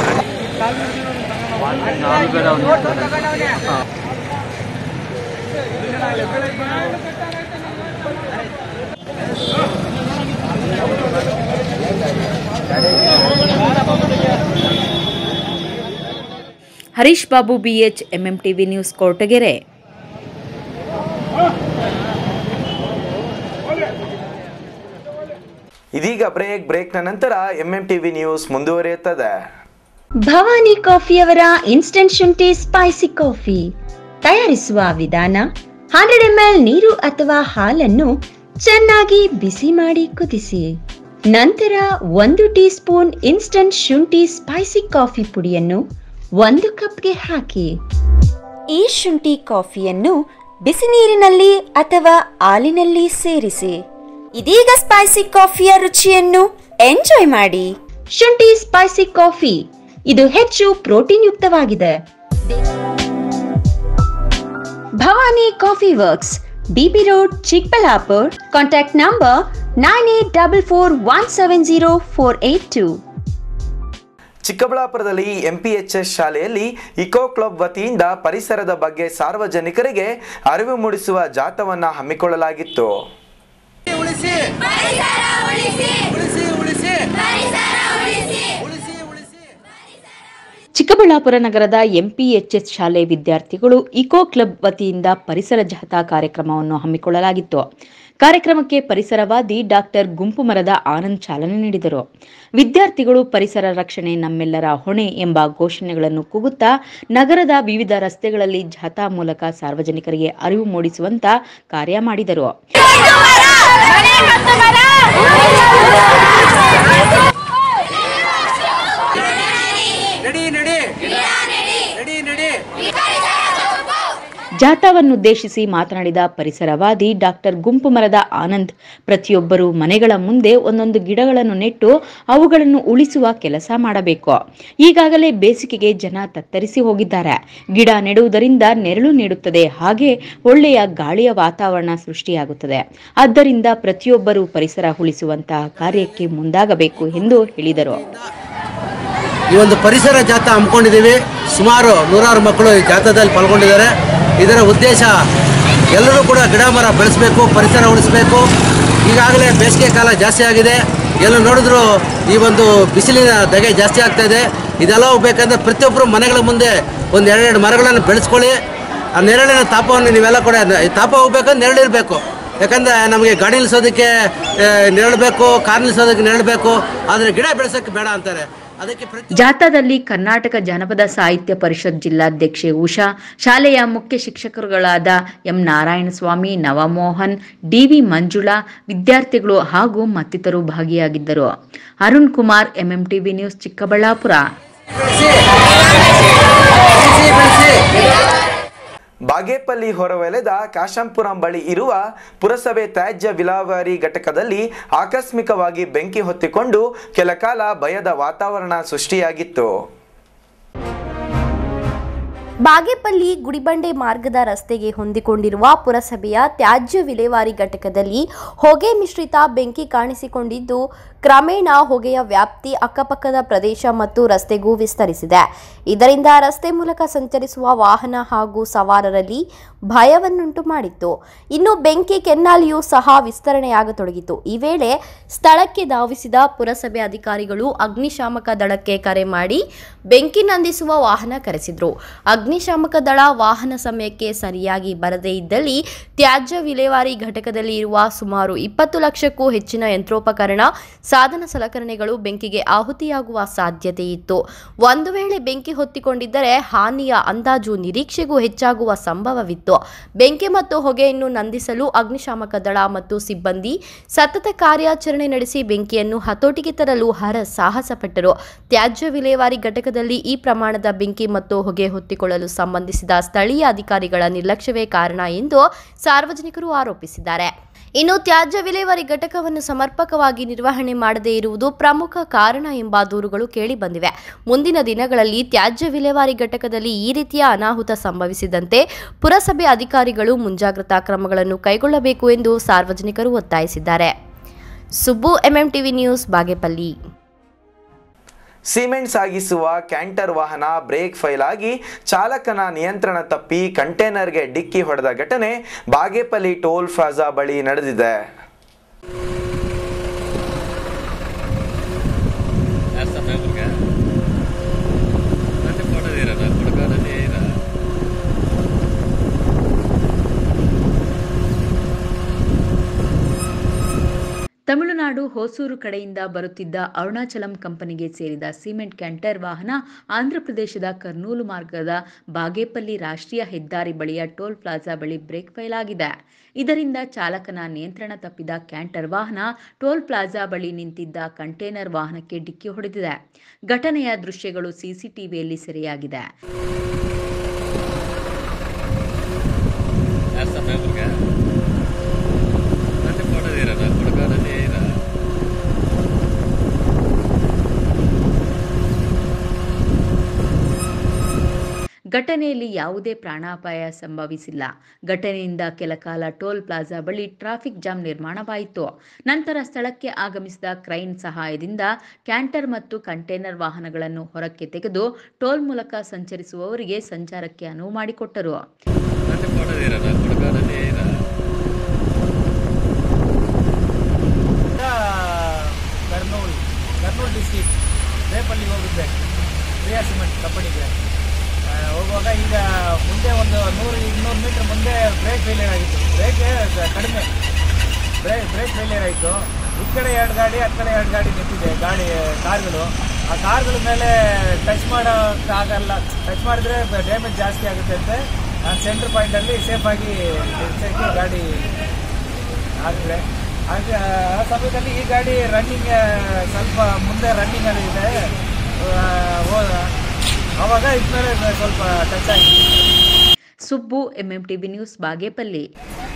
Harish Babu BH MMTV news Koratagere ಇದೀಗ ಬ್ರೇಕ್ ಬ್ರೇಕ್ನ ನಂತರ ಎಂಎಂ ಟಿವಿ ನ್ಯೂಸ್ ಮುಂದುವರಿಯುತ್ತದೆ ಭವಾನಿ ಕಾಫಿಯವರ ಇನ್ಸ್ಟಂಟ್ ಶುಂಠಿ ಸ್ಪೈಸಿ ಕಾಫಿ ತಯಾರಿಸುವ ವಿಧಾನ ಹಂಡ್ರೆಡ್ ಎಂ ಎಲ್ ನೀರು ಅಥವಾ ಹಾಲನ್ನು ಚೆನ್ನಾಗಿ ಬಿಸಿ ಮಾಡಿ ಕುದಿಸಿ ನಂತರ ಒಂದು ಟೀ ಸ್ಪೂನ್ ಇನ್ಸ್ಟಂಟ್ ಶುಂಠಿ ಸ್ಪೈಸಿ ಕಾಫಿ ಪುಡಿಯನ್ನು ಒಂದು ಕಪ್ಗೆ ಹಾಕಿ ಈ ಶುಂಠಿ ಕಾಫಿಯನ್ನು ಬಿಸಿ ನೀರಿನಲ್ಲಿ ಅಥವಾ ಹಾಲಿನಲ್ಲಿ ಸೇರಿಸಿ ಇದೀಗ ಸ್ಪೈಸಿ ಕಾಫಿಯ ರುಚಿಯನ್ನು ಎಂಜಾಯ್ ಮಾಡಿ ಶುಂಠಿ ಸ್ಪೈಸಿ ಕಾಫಿ ಇದು ಹೆಚ್ಚು ಪ್ರೋಟೀನ್ ಯುಕ್ತವಾಗಿದೆ Bhavani coffee works BB road Chikkaballapur contact number nine eight double four one seven zero four eight two ಚಿಕ್ಕಬಳ್ಳಾಪುರದಲ್ಲಿ ಎಂಪಿಎಚ್ಎಸ್ ಶಾಲೆಯಲ್ಲಿ ಇಕೋ ಕ್ಲಬ್ ವತಿಯಿಂದ ಪರಿಸರದ ಬಗ್ಗೆ ಸಾರ್ವಜನಿಕರಿಗೆ ಅರಿವು ಮೂಡಿಸುವ ಜಾಥವನ್ನ ಹಮ್ಮಿಕೊಳ್ಳಲಾಗಿತ್ತು ಉಳಿಸಿ ಉಳಿಸಿ ಉಳಿಸಿ ಉಳಿಸಿ ಚಿಕ್ಕಬಳ್ಳಾಪುರ ನಗರದ ಎಂಪಿಎಚ್ಎಸ್ ಶಾಲೆ ವಿದ್ಯಾರ್ಥಿಗಳು ಇಕೋ ಕ್ಲಬ್ ವತಿಯಿಂದ ಪರಿಸರ ಜಾಥಾ ಕಾರ್ಯಕ್ರಮವನ್ನು ಹಮ್ಮಿಕೊಳ್ಳಲಾಗಿತ್ತು ಕಾರ್ಯಕ್ರಮಕ್ಕೆ ಪರಿಸರವಾದಿ ಡಾಕ್ಟರ್ ಗುಂಪು ಮರದ ಆನಂದ್ ಚಾಲನೆ ನೀಡಿದರು ವಿದ್ಯಾರ್ಥಿಗಳು ಪರಿಸರ ರಕ್ಷಣೆ ನಮ್ಮೆಲ್ಲರ ಹೊಣೆ ಎಂಬ ಘೋಷಣೆಗಳನ್ನು ಕೂಗುತ್ತಾ ನಗರದ ವಿವಿಧ ರಸ್ತೆಗಳಲ್ಲಿ ಜಾಥಾ ಮೂಲಕ ಸಾರ್ವಜನಿಕರಿಗೆ ಅರಿವು ಮೂಡಿಸುವಂತ ಕಾರ್ಯ ಮಾಡಿದರು ನಡಿ ನಡಿ ನಡಿ ನಡಿ ಜಾಥಾವನ್ನುದ್ದೇಶಿಸಿ ಮಾತನಾಡಿದ ಪರಿಸರವಾದಿ ಡಾಕ್ಟರ್ ಗುಂಪು ಮರದ ಆನಂದ್ ಪ್ರತಿಯೊಬ್ಬರು ಮನೆಗಳ ಮುಂದೆ ಒಂದೊಂದು ಗಿಡಗಳನ್ನು ನೆಟ್ಟು ಅವುಗಳನ್ನು ಉಳಿಸುವ ಕೆಲಸ ಮಾಡಬೇಕು ಈಗಾಗಲೇ ಬೇಸಿಗೆಗೆ ಜನ ತತ್ತರಿಸಿ ಹೋಗಿದ್ದಾರೆ ಗಿಡ ನೆಡುವುದರಿಂದ ನೆರಳು ನೀಡುತ್ತದೆ ಹಾಗೆ ಒಳ್ಳೆಯ ಗಾಳಿಯ ವಾತಾವರಣ ಸೃಷ್ಟಿಯಾಗುತ್ತದೆ ಆದ್ದರಿಂದ ಪ್ರತಿಯೊಬ್ಬರು ಪರಿಸರ ಉಳಿಸುವಂತಹ ಕಾರ್ಯಕ್ಕೆ ಮುಂದಾಗಬೇಕು ಎಂದು ಹೇಳಿದರು ಈ ಒಂದು ಪರಿಸರ ಜಾಥಾ ಹಮ್ಮಿಕೊಂಡಿದ್ದೀವಿ ಸುಮಾರು ನೂರಾರು ಮಕ್ಕಳು ಈ ಜಾಥಾದಲ್ಲಿ ಪಾಲ್ಗೊಂಡಿದ್ದಾರೆ ಇದರ ಉದ್ದೇಶ ಎಲ್ಲರೂ ಕೂಡ ಗಿಡ ಮರ ಬೆಳೆಸಬೇಕು ಪರಿಸರ ಉಳಿಸಬೇಕು ಈಗಾಗಲೇ ಬೇಸಿಗೆ ಕಾಲ ಜಾಸ್ತಿ ಆಗಿದೆ ಎಲ್ಲ ನೋಡಿದ್ರು ಈ ಒಂದು ಬಿಸಿಲಿನ ಧಗೆ ಜಾಸ್ತಿ ಆಗ್ತಾ ಇದೆ ಇದೆಲ್ಲ ಹೋಗ್ಬೇಕಂದ್ರೆ ಪ್ರತಿಯೊಬ್ಬರು ಮನೆಗಳ ಮುಂದೆ ಒಂದು ಎರಡೆರಡು ಮರಗಳನ್ನು ಬೆಳೆಸ್ಕೊಳ್ಳಿ ಆ ನೆರಳಿನ ತಾಪವನ್ನು ನೀವೆಲ್ಲ ಕೂಡ ಈ ತಾಪ ಹೋಗ್ಬೇಕಂದ್ರೆ ನೆರಳಿರಬೇಕು ಯಾಕಂದರೆ ನಮಗೆ ಗಾಡಿ ನಿಲ್ಲಿಸೋದಕ್ಕೆ ಆ, ನೆರಳು ಬೇಕು ಕಾರ್ ನಿಲ್ಲಿಸೋದಕ್ಕೆ ನೆರಳು ಬೇಕು ಆದರೆ ಗಿಡ ಬೆಳೆಸೋಕ್ಕೆ ಬೇಡ ಅಂತಾರೆ ಅದಕ್ಕೆ ಪ್ರತಿ ಜಾಥಾದಲ್ಲಿ ಕರ್ನಾಟಕ ಜಾನಪದ ಸಾಹಿತ್ಯ ಪರಿಷತ್ ಜಿಲ್ಲಾಧ್ಯಕ್ಷೆ ಉಷಾ ಶಾಲೆಯ ಮುಖ್ಯ ಶಿಕ್ಷಕರುಗಳಾದ ಎಂ ನಾರಾಯಣಸ್ವಾಮಿ ನವಮೋಹನ್ ಡಿವಿ ಮಂಜುಳಾ ವಿದ್ಯಾರ್ಥಿಗಳು ಹಾಗೂ ಮತ್ತಿತರರು ಭಾಗಿಯಾಗಿದ್ದರು ಅರುಣ್ ಕುಮಾರ್ ಎಂಎಂಟಿವಿ ನ್ಯೂಸ್ ಚಿಕ್ಕಬಳ್ಳಾಪುರ ಬಾಗೇಪಲ್ಲಿ ಹೊರವಲಯದ ಕಾಶಂಪುರಂ ಬಳಿ ಇರುವ ಪುರಸಭೆ ತ್ಯಾಜ್ಯ ವಿಲಾವಾರಿ ಘಟಕದಲ್ಲಿ ಆಕಸ್ಮಿಕವಾಗಿ ಬೆಂಕಿ ಹೊತ್ತಿಕೊಂಡು ಕೆಲಕಾಲ ಭಯದ ವಾತಾವರಣ ಸೃಷ್ಟಿಯಾಗಿತ್ತು ಬಾಗೇಪಲ್ಲಿ ಗುಡಿಬಂಡೆ ಮಾರ್ಗದ ರಸ್ತೆಗೆ ಹೊಂದಿಕೊಂಡಿರುವ ಪುರಸಭೆಯ ತ್ಯಾಜ್ಯ ವಿಲೇವಾರಿ ಘಟಕದಲ್ಲಿ ಹೊಗೆ ಮಿಶ್ರಿತ ಬೆಂಕಿ ಕಾಣಿಸಿಕೊಂಡಿದ್ದು ಕ್ರಮೇಣ ಹೊಗೆಯ ವ್ಯಾಪ್ತಿ ಅಕ್ಕಪಕ್ಕದ ಪ್ರದೇಶ ಮತ್ತು ರಸ್ತೆಗೂ ವಿಸ್ತರಿಸಿದೆ ಇದರಿಂದ ರಸ್ತೆ ಮೂಲಕ ಸಂಚರಿಸುವ ವಾಹನ ಹಾಗೂ ಸವಾರರಲ್ಲಿ ಭಯವನ್ನುಂಟು ಮಾಡಿತ್ತು ಇನ್ನು ಬೆಂಕಿ ಕೆನ್ನಾಲಿಯೂ ಸಹ ವಿಸ್ತರಣೆಯಾಗತೊಡಗಿತು ಈ ವೇಳೆ ಸ್ಥಳಕ್ಕೆ ಧಾವಿಸಿದ ಪುರಸಭೆ ಅಧಿಕಾರಿಗಳು ಅಗ್ನಿಶಾಮಕ ದಳಕ್ಕೆ ಕರೆ ಮಾಡಿ ಬೆಂಕಿ ನಂದಿಸುವ ವಾಹನ ಕರೆಸಿದ್ರು ಅಗ್ನಿ ಅಗ್ನಿಶಾಮಕ ದಳ ವಾಹನ ಸಮಯಕ್ಕೆ ಸರಿಯಾಗಿ ಬರದೇ ಇದ್ದಲ್ಲಿ ತ್ಯಾಜ್ಯ ವಿಲೇವಾರಿ ಘಟಕದಲ್ಲಿ ಇರುವ ಸುಮಾರು ಇಪ್ಪತ್ತು ಲಕ್ಷಕ್ಕೂ ಹೆಚ್ಚಿನ ಯಂತ್ರೋಪಕರಣ ಸಾಧನ ಸಲಕರಣೆಗಳು ಬೆಂಕಿಗೆ ಆಹುತಿಯಾಗುವ ಸಾಧ್ಯತೆ ಇತ್ತು ಒಂದು ವೇಳೆ ಬೆಂಕಿ ಹೊತ್ತಿಕೊಂಡಿದ್ದರೆ ಹಾನಿಯ ಅಂದಾಜು ನಿರೀಕ್ಷೆಗೂ ಹೆಚ್ಚಾಗುವ ಸಂಭವವಿತ್ತು ಬೆಂಕಿ ಮತ್ತು ಹೊಗೆಯನ್ನು ನಂದಿಸಲು ಅಗ್ನಿಶಾಮಕ ದಳ ಮತ್ತು ಸಿಬ್ಬಂದಿ ಸತತ ಕಾರ್ಯಾಚರಣೆ ನಡೆಸಿ ಬೆಂಕಿಯನ್ನು ಹತೋಟಿಗೆ ತರಲು ಹರ ಸಾಹಸ ಪಟ್ಟರು ತ್ಯಾಜ್ಯ ವಿಲೇವಾರಿ ಘಟಕದಲ್ಲಿ ಈ ಪ್ರಮಾಣದ ಬೆಂಕಿ ಮತ್ತು ಹೊಗೆ ಹೊತ್ತಿಕೊಳ್ಳಲು ಸಂಬಂಧಿಸಿದ ಸ್ಥಳೀಯ ಅಧಿಕಾರಿಗಳ ನಿರ್ಲಕ್ಷ್ಯವೇ ಕಾರಣ ಎಂದು ಸಾರ್ವಜನಿಕರು ಆರೋಪಿಸಿದ್ದಾರೆ ಇನ್ನು ತ್ಯಾಜ್ಯ ವಿಲೇವಾರಿ ಘಟಕವನ್ನು ಸಮರ್ಪಕವಾಗಿ ನಿರ್ವಹಣೆ ಮಾಡದೇ ಇರುವುದು ಪ್ರಮುಖ ಕಾರಣ ಎಂಬ ದೂರುಗಳು ಕೇಳಿಬಂದಿವೆ ಮುಂದಿನ ದಿನಗಳಲ್ಲಿ ತ್ಯಾಜ್ಯ ವಿಲೇವಾರಿ ಘಟಕದಲ್ಲಿ ಈ ರೀತಿಯ ಅನಾಹುತ ಸಂಭವಿಸಿದಂತೆ ಪುರಸಭೆ ಅಧಿಕಾರಿಗಳು ಮುಂಜಾಗ್ರತಾ ಕ್ರಮಗಳನ್ನು ಕೈಗೊಳ್ಳಬೇಕು ಎಂದು ಸಾರ್ವಜನಿಕರು ಒತ್ತಾಯಿಸಿದ್ದಾರೆ Subbu MMTV news Bagepalli cement ಸಾಗಿಸುವ ಕ್ಯಾಂಟರ್ ವಾಹನ ಬ್ರೇಕ್ ಫೈಲ್ ಆಗಿ ಚಾಲಕನ ನಿಯಂತ್ರಣ ತಪ್ಪಿ ಕಂಟೈನರ್ಗೆ ಡಿಕ್ಕಿ ಹೊಡೆದ ಘಟನೆ ಬಾಗೇಪಲ್ಲಿ ಟೋಲ್ ಪ್ಲಾಜಾ ಬಳಿ ನಡೆದಿದೆ ತಮಿಳುನಾಡು ಹೊಸೂರು ಕಡೆಯಿಂದ ಬರುತ್ತಿದ್ದ ಅರುಣಾಚಲಂ ಕಂಪನಿಗೆ ಸೇರಿದ ಸಿಮೆಂಟ್ ಕ್ಯಾಂಟರ್ ವಾಹನ ಆಂಧ್ರಪ್ರದೇಶದ ಕರ್ನೂಲು ಮಾರ್ಗದ ಬಾಗೇಪಲ್ಲಿ ರಾಷ್ಟ್ರೀಯ ಹೆದ್ದಾರಿ ಬಳಿಯ ಟೋಲ್ ಪ್ಲಾಜಾ ಬಳಿ ಬ್ರೇಕ್ ಫೈಲ್ ಆಗಿದೆ ಇದರಿಂದ ಚಾಲಕನ ನಿಯಂತ್ರಣ ತಪ್ಪಿದ ಕ್ಯಾಂಟರ್ ವಾಹನ ಟೋಲ್ ಪ್ಲಾಜಾ ಬಳಿ ನಿಂತಿದ್ದ ಕಂಟೈನರ್ ವಾಹನಕ್ಕೆ ಡಿಕ್ಕಿ ಹೊಡೆದಿದೆ ಘಟನೆಯ ದೃಶ್ಯಗಳು ಸಿಸಿಟಿವಿಯಲ್ಲಿ ಸೆರೆಯಾಗಿದೆ ಘಟನೆಯಲ್ಲಿ ಯಾವುದೇ ಪ್ರಾಣಾಪಾಯ ಸಂಭವಿಸಿಲ್ಲ ಘಟನೆಯಿಂದ ಕೆಲಕಾಲ ಟೋಲ್ ಪ್ಲಾಜಾ ಬಳಿ ಟ್ರಾಫಿಕ್ ಜಾಮ್ ನಿರ್ಮಾಣವಾಯಿತು ನಂತರ ಸ್ಥಳಕ್ಕೆ ಆಗಮಿಸಿದ ಕ್ರೈನ್ ಸಹಾಯದಿಂದ ಕ್ಯಾಂಟರ್ ಮತ್ತು ಕಂಟೈನರ್ ವಾಹನಗಳನ್ನು ಹೊರಕ್ಕೆ ತೆಗೆದು ಟೋಲ್ ಮೂಲಕ ಸಂಚರಿಸುವವರಿಗೆ ಸಂಚಾರಕ್ಕೆ ಅನುವು ಮಾಡಿಕೊಟ್ಟರು ಕರ್ನೂಲ್ ಕರ್ನೂಲ್ ಡಿಸ್ಟಿಕ್ ರೇಪಲ್ಲಿ ಹೋಗಿದ್ದೆ ಪ್ರಿಯಾ ಸಿಮೆಂಟ್ ಕಂಪನಿಗೆ ಆ, ಹೋಗುವಾಗ ಈಗ ಮುಂದೆ ಒಂದು ನೂರು ಇನ್ನೂರು ಮೀಟರ್ ಮುಂದೆ ಬ್ರೇಕ್ ಫೇಲಿಯರ್ ಆಗಿತ್ತು ಬ್ರೇಕ್ ಕಡಿಮೆ ಬ್ರೇಕ್ ಬ್ರೇಕ್ ಫೇಲಿಯರ್ ಆಯಿತು ಈ ಕಡೆ ಎರಡು ಗಾಡಿ ಆ ಕಡೆ ಎರಡು ಗಾಡಿ ನಿಂತಿದೆ ಗಾಡಿ ಕಾರ್ಗಳು ಆ ಕಾರ್ಗಳ ಮೇಲೆ ಟಚ್ ಮಾಡೋಕ್ಕಾಗಲ್ಲ ಟಚ್ ಮಾಡಿದ್ರೆ ಡ್ಯಾಮೇಜ್ ಜಾಸ್ತಿ ಆಗುತ್ತೆ ಅಂತ ನಾನು ಸೆಂಟ್ರ್ ಪಾಯಿಂಟಲ್ಲಿ ಸೇಫಾಗಿ ನಿಲ್ಸಕ್ಕೆ ಗಾಡಿ ಆಗಿದೆ ಹಾಗೆ ಆ ಸಮಯದಲ್ಲಿ ಈ ಗಾಡಿ ರನ್ನಿಂಗ್ ಸ್ವಲ್ಪ ಮುಂದೆ ರನ್ನಿಂಗ್ ಅಲ್ಲಿ ಇದೆ ಆ, ಹೋದ ಅವಾಗ ಇದ್ಮೇಲೆ ಸ್ವಲ್ಪ ಟಚ್ ಆಗಿದೆ ಸುಬ್ಬು ಎಂಎಂಟಿವಿ ನ್ಯೂಸ್ ಬಾಗೇಪಲ್ಲಿ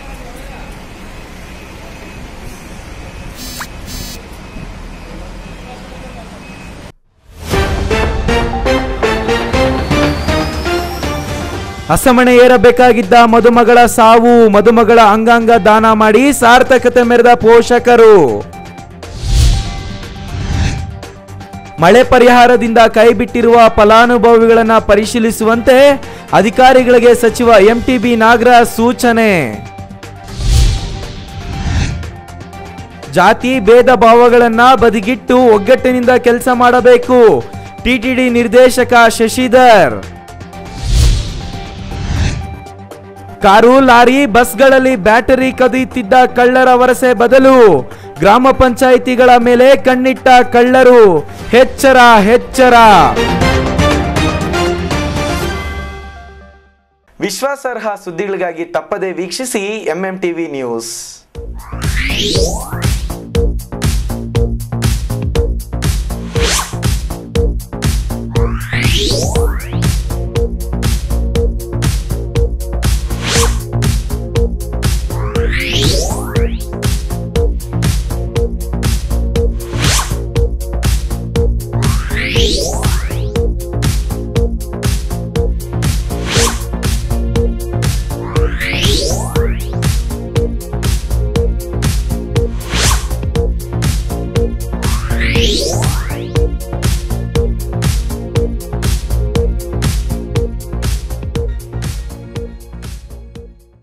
ಹಸಮಣೆ ಏರಬೇಕಾಗಿದ್ದ ಮದುಮಗಳ ಸಾವು ಮದುಮಗಳ ಅಂಗಾಂಗ ದಾನ ಮಾಡಿ ಸಾರ್ಥಕತೆ ಮೆರೆದ ಪೋಷಕರು ಮಳೆ ಪರಿಹಾರದಿಂದ ಕೈಬಿಟ್ಟಿರುವ ಫಲಾನುಭವಿಗಳನ್ನ ಪರಿಶೀಲಿಸುವಂತೆ ಅಧಿಕಾರಿಗಳಿಗೆ ಸಚಿವ ಎಂಟಿಬಿ ನಾಗರಾಜ್ ಸೂಚನೆ ಜಾತಿ ಭೇದ ಭಾವಗಳನ್ನ ಬದಿಗಿಟ್ಟು ಒಗ್ಗಟ್ಟಿನಿಂದ ಕೆಲಸ ಮಾಡಬೇಕು ಟಿಟಿಡಿ ನಿರ್ದೇಶಕ ಶಶಿಧರ್ ಕಾರು ಲಾರಿ ಬಸ್ಗಳಲ್ಲಿ ಬ್ಯಾಟರಿ ಕದಿಯುತ್ತಿದ್ದ ಕಳ್ಳರ ವರಸೆ ಬದಲು ಗ್ರಾಮ ಪಂಚಾಯಿತಿಗಳ ಮೇಲೆ ಕಣ್ಣಿಟ್ಟ ಕಳ್ಳರು ಎಚ್ಚರ ಎಚ್ಚರ ವಿಶ್ವಾಸಾರ್ಹ ಸುದ್ದಿಗಳಿಗಾಗಿ ತಪ್ಪದೆ ವೀಕ್ಷಿಸಿ ಎಂಎಂ ಟಿವಿ ನ್ಯೂಸ್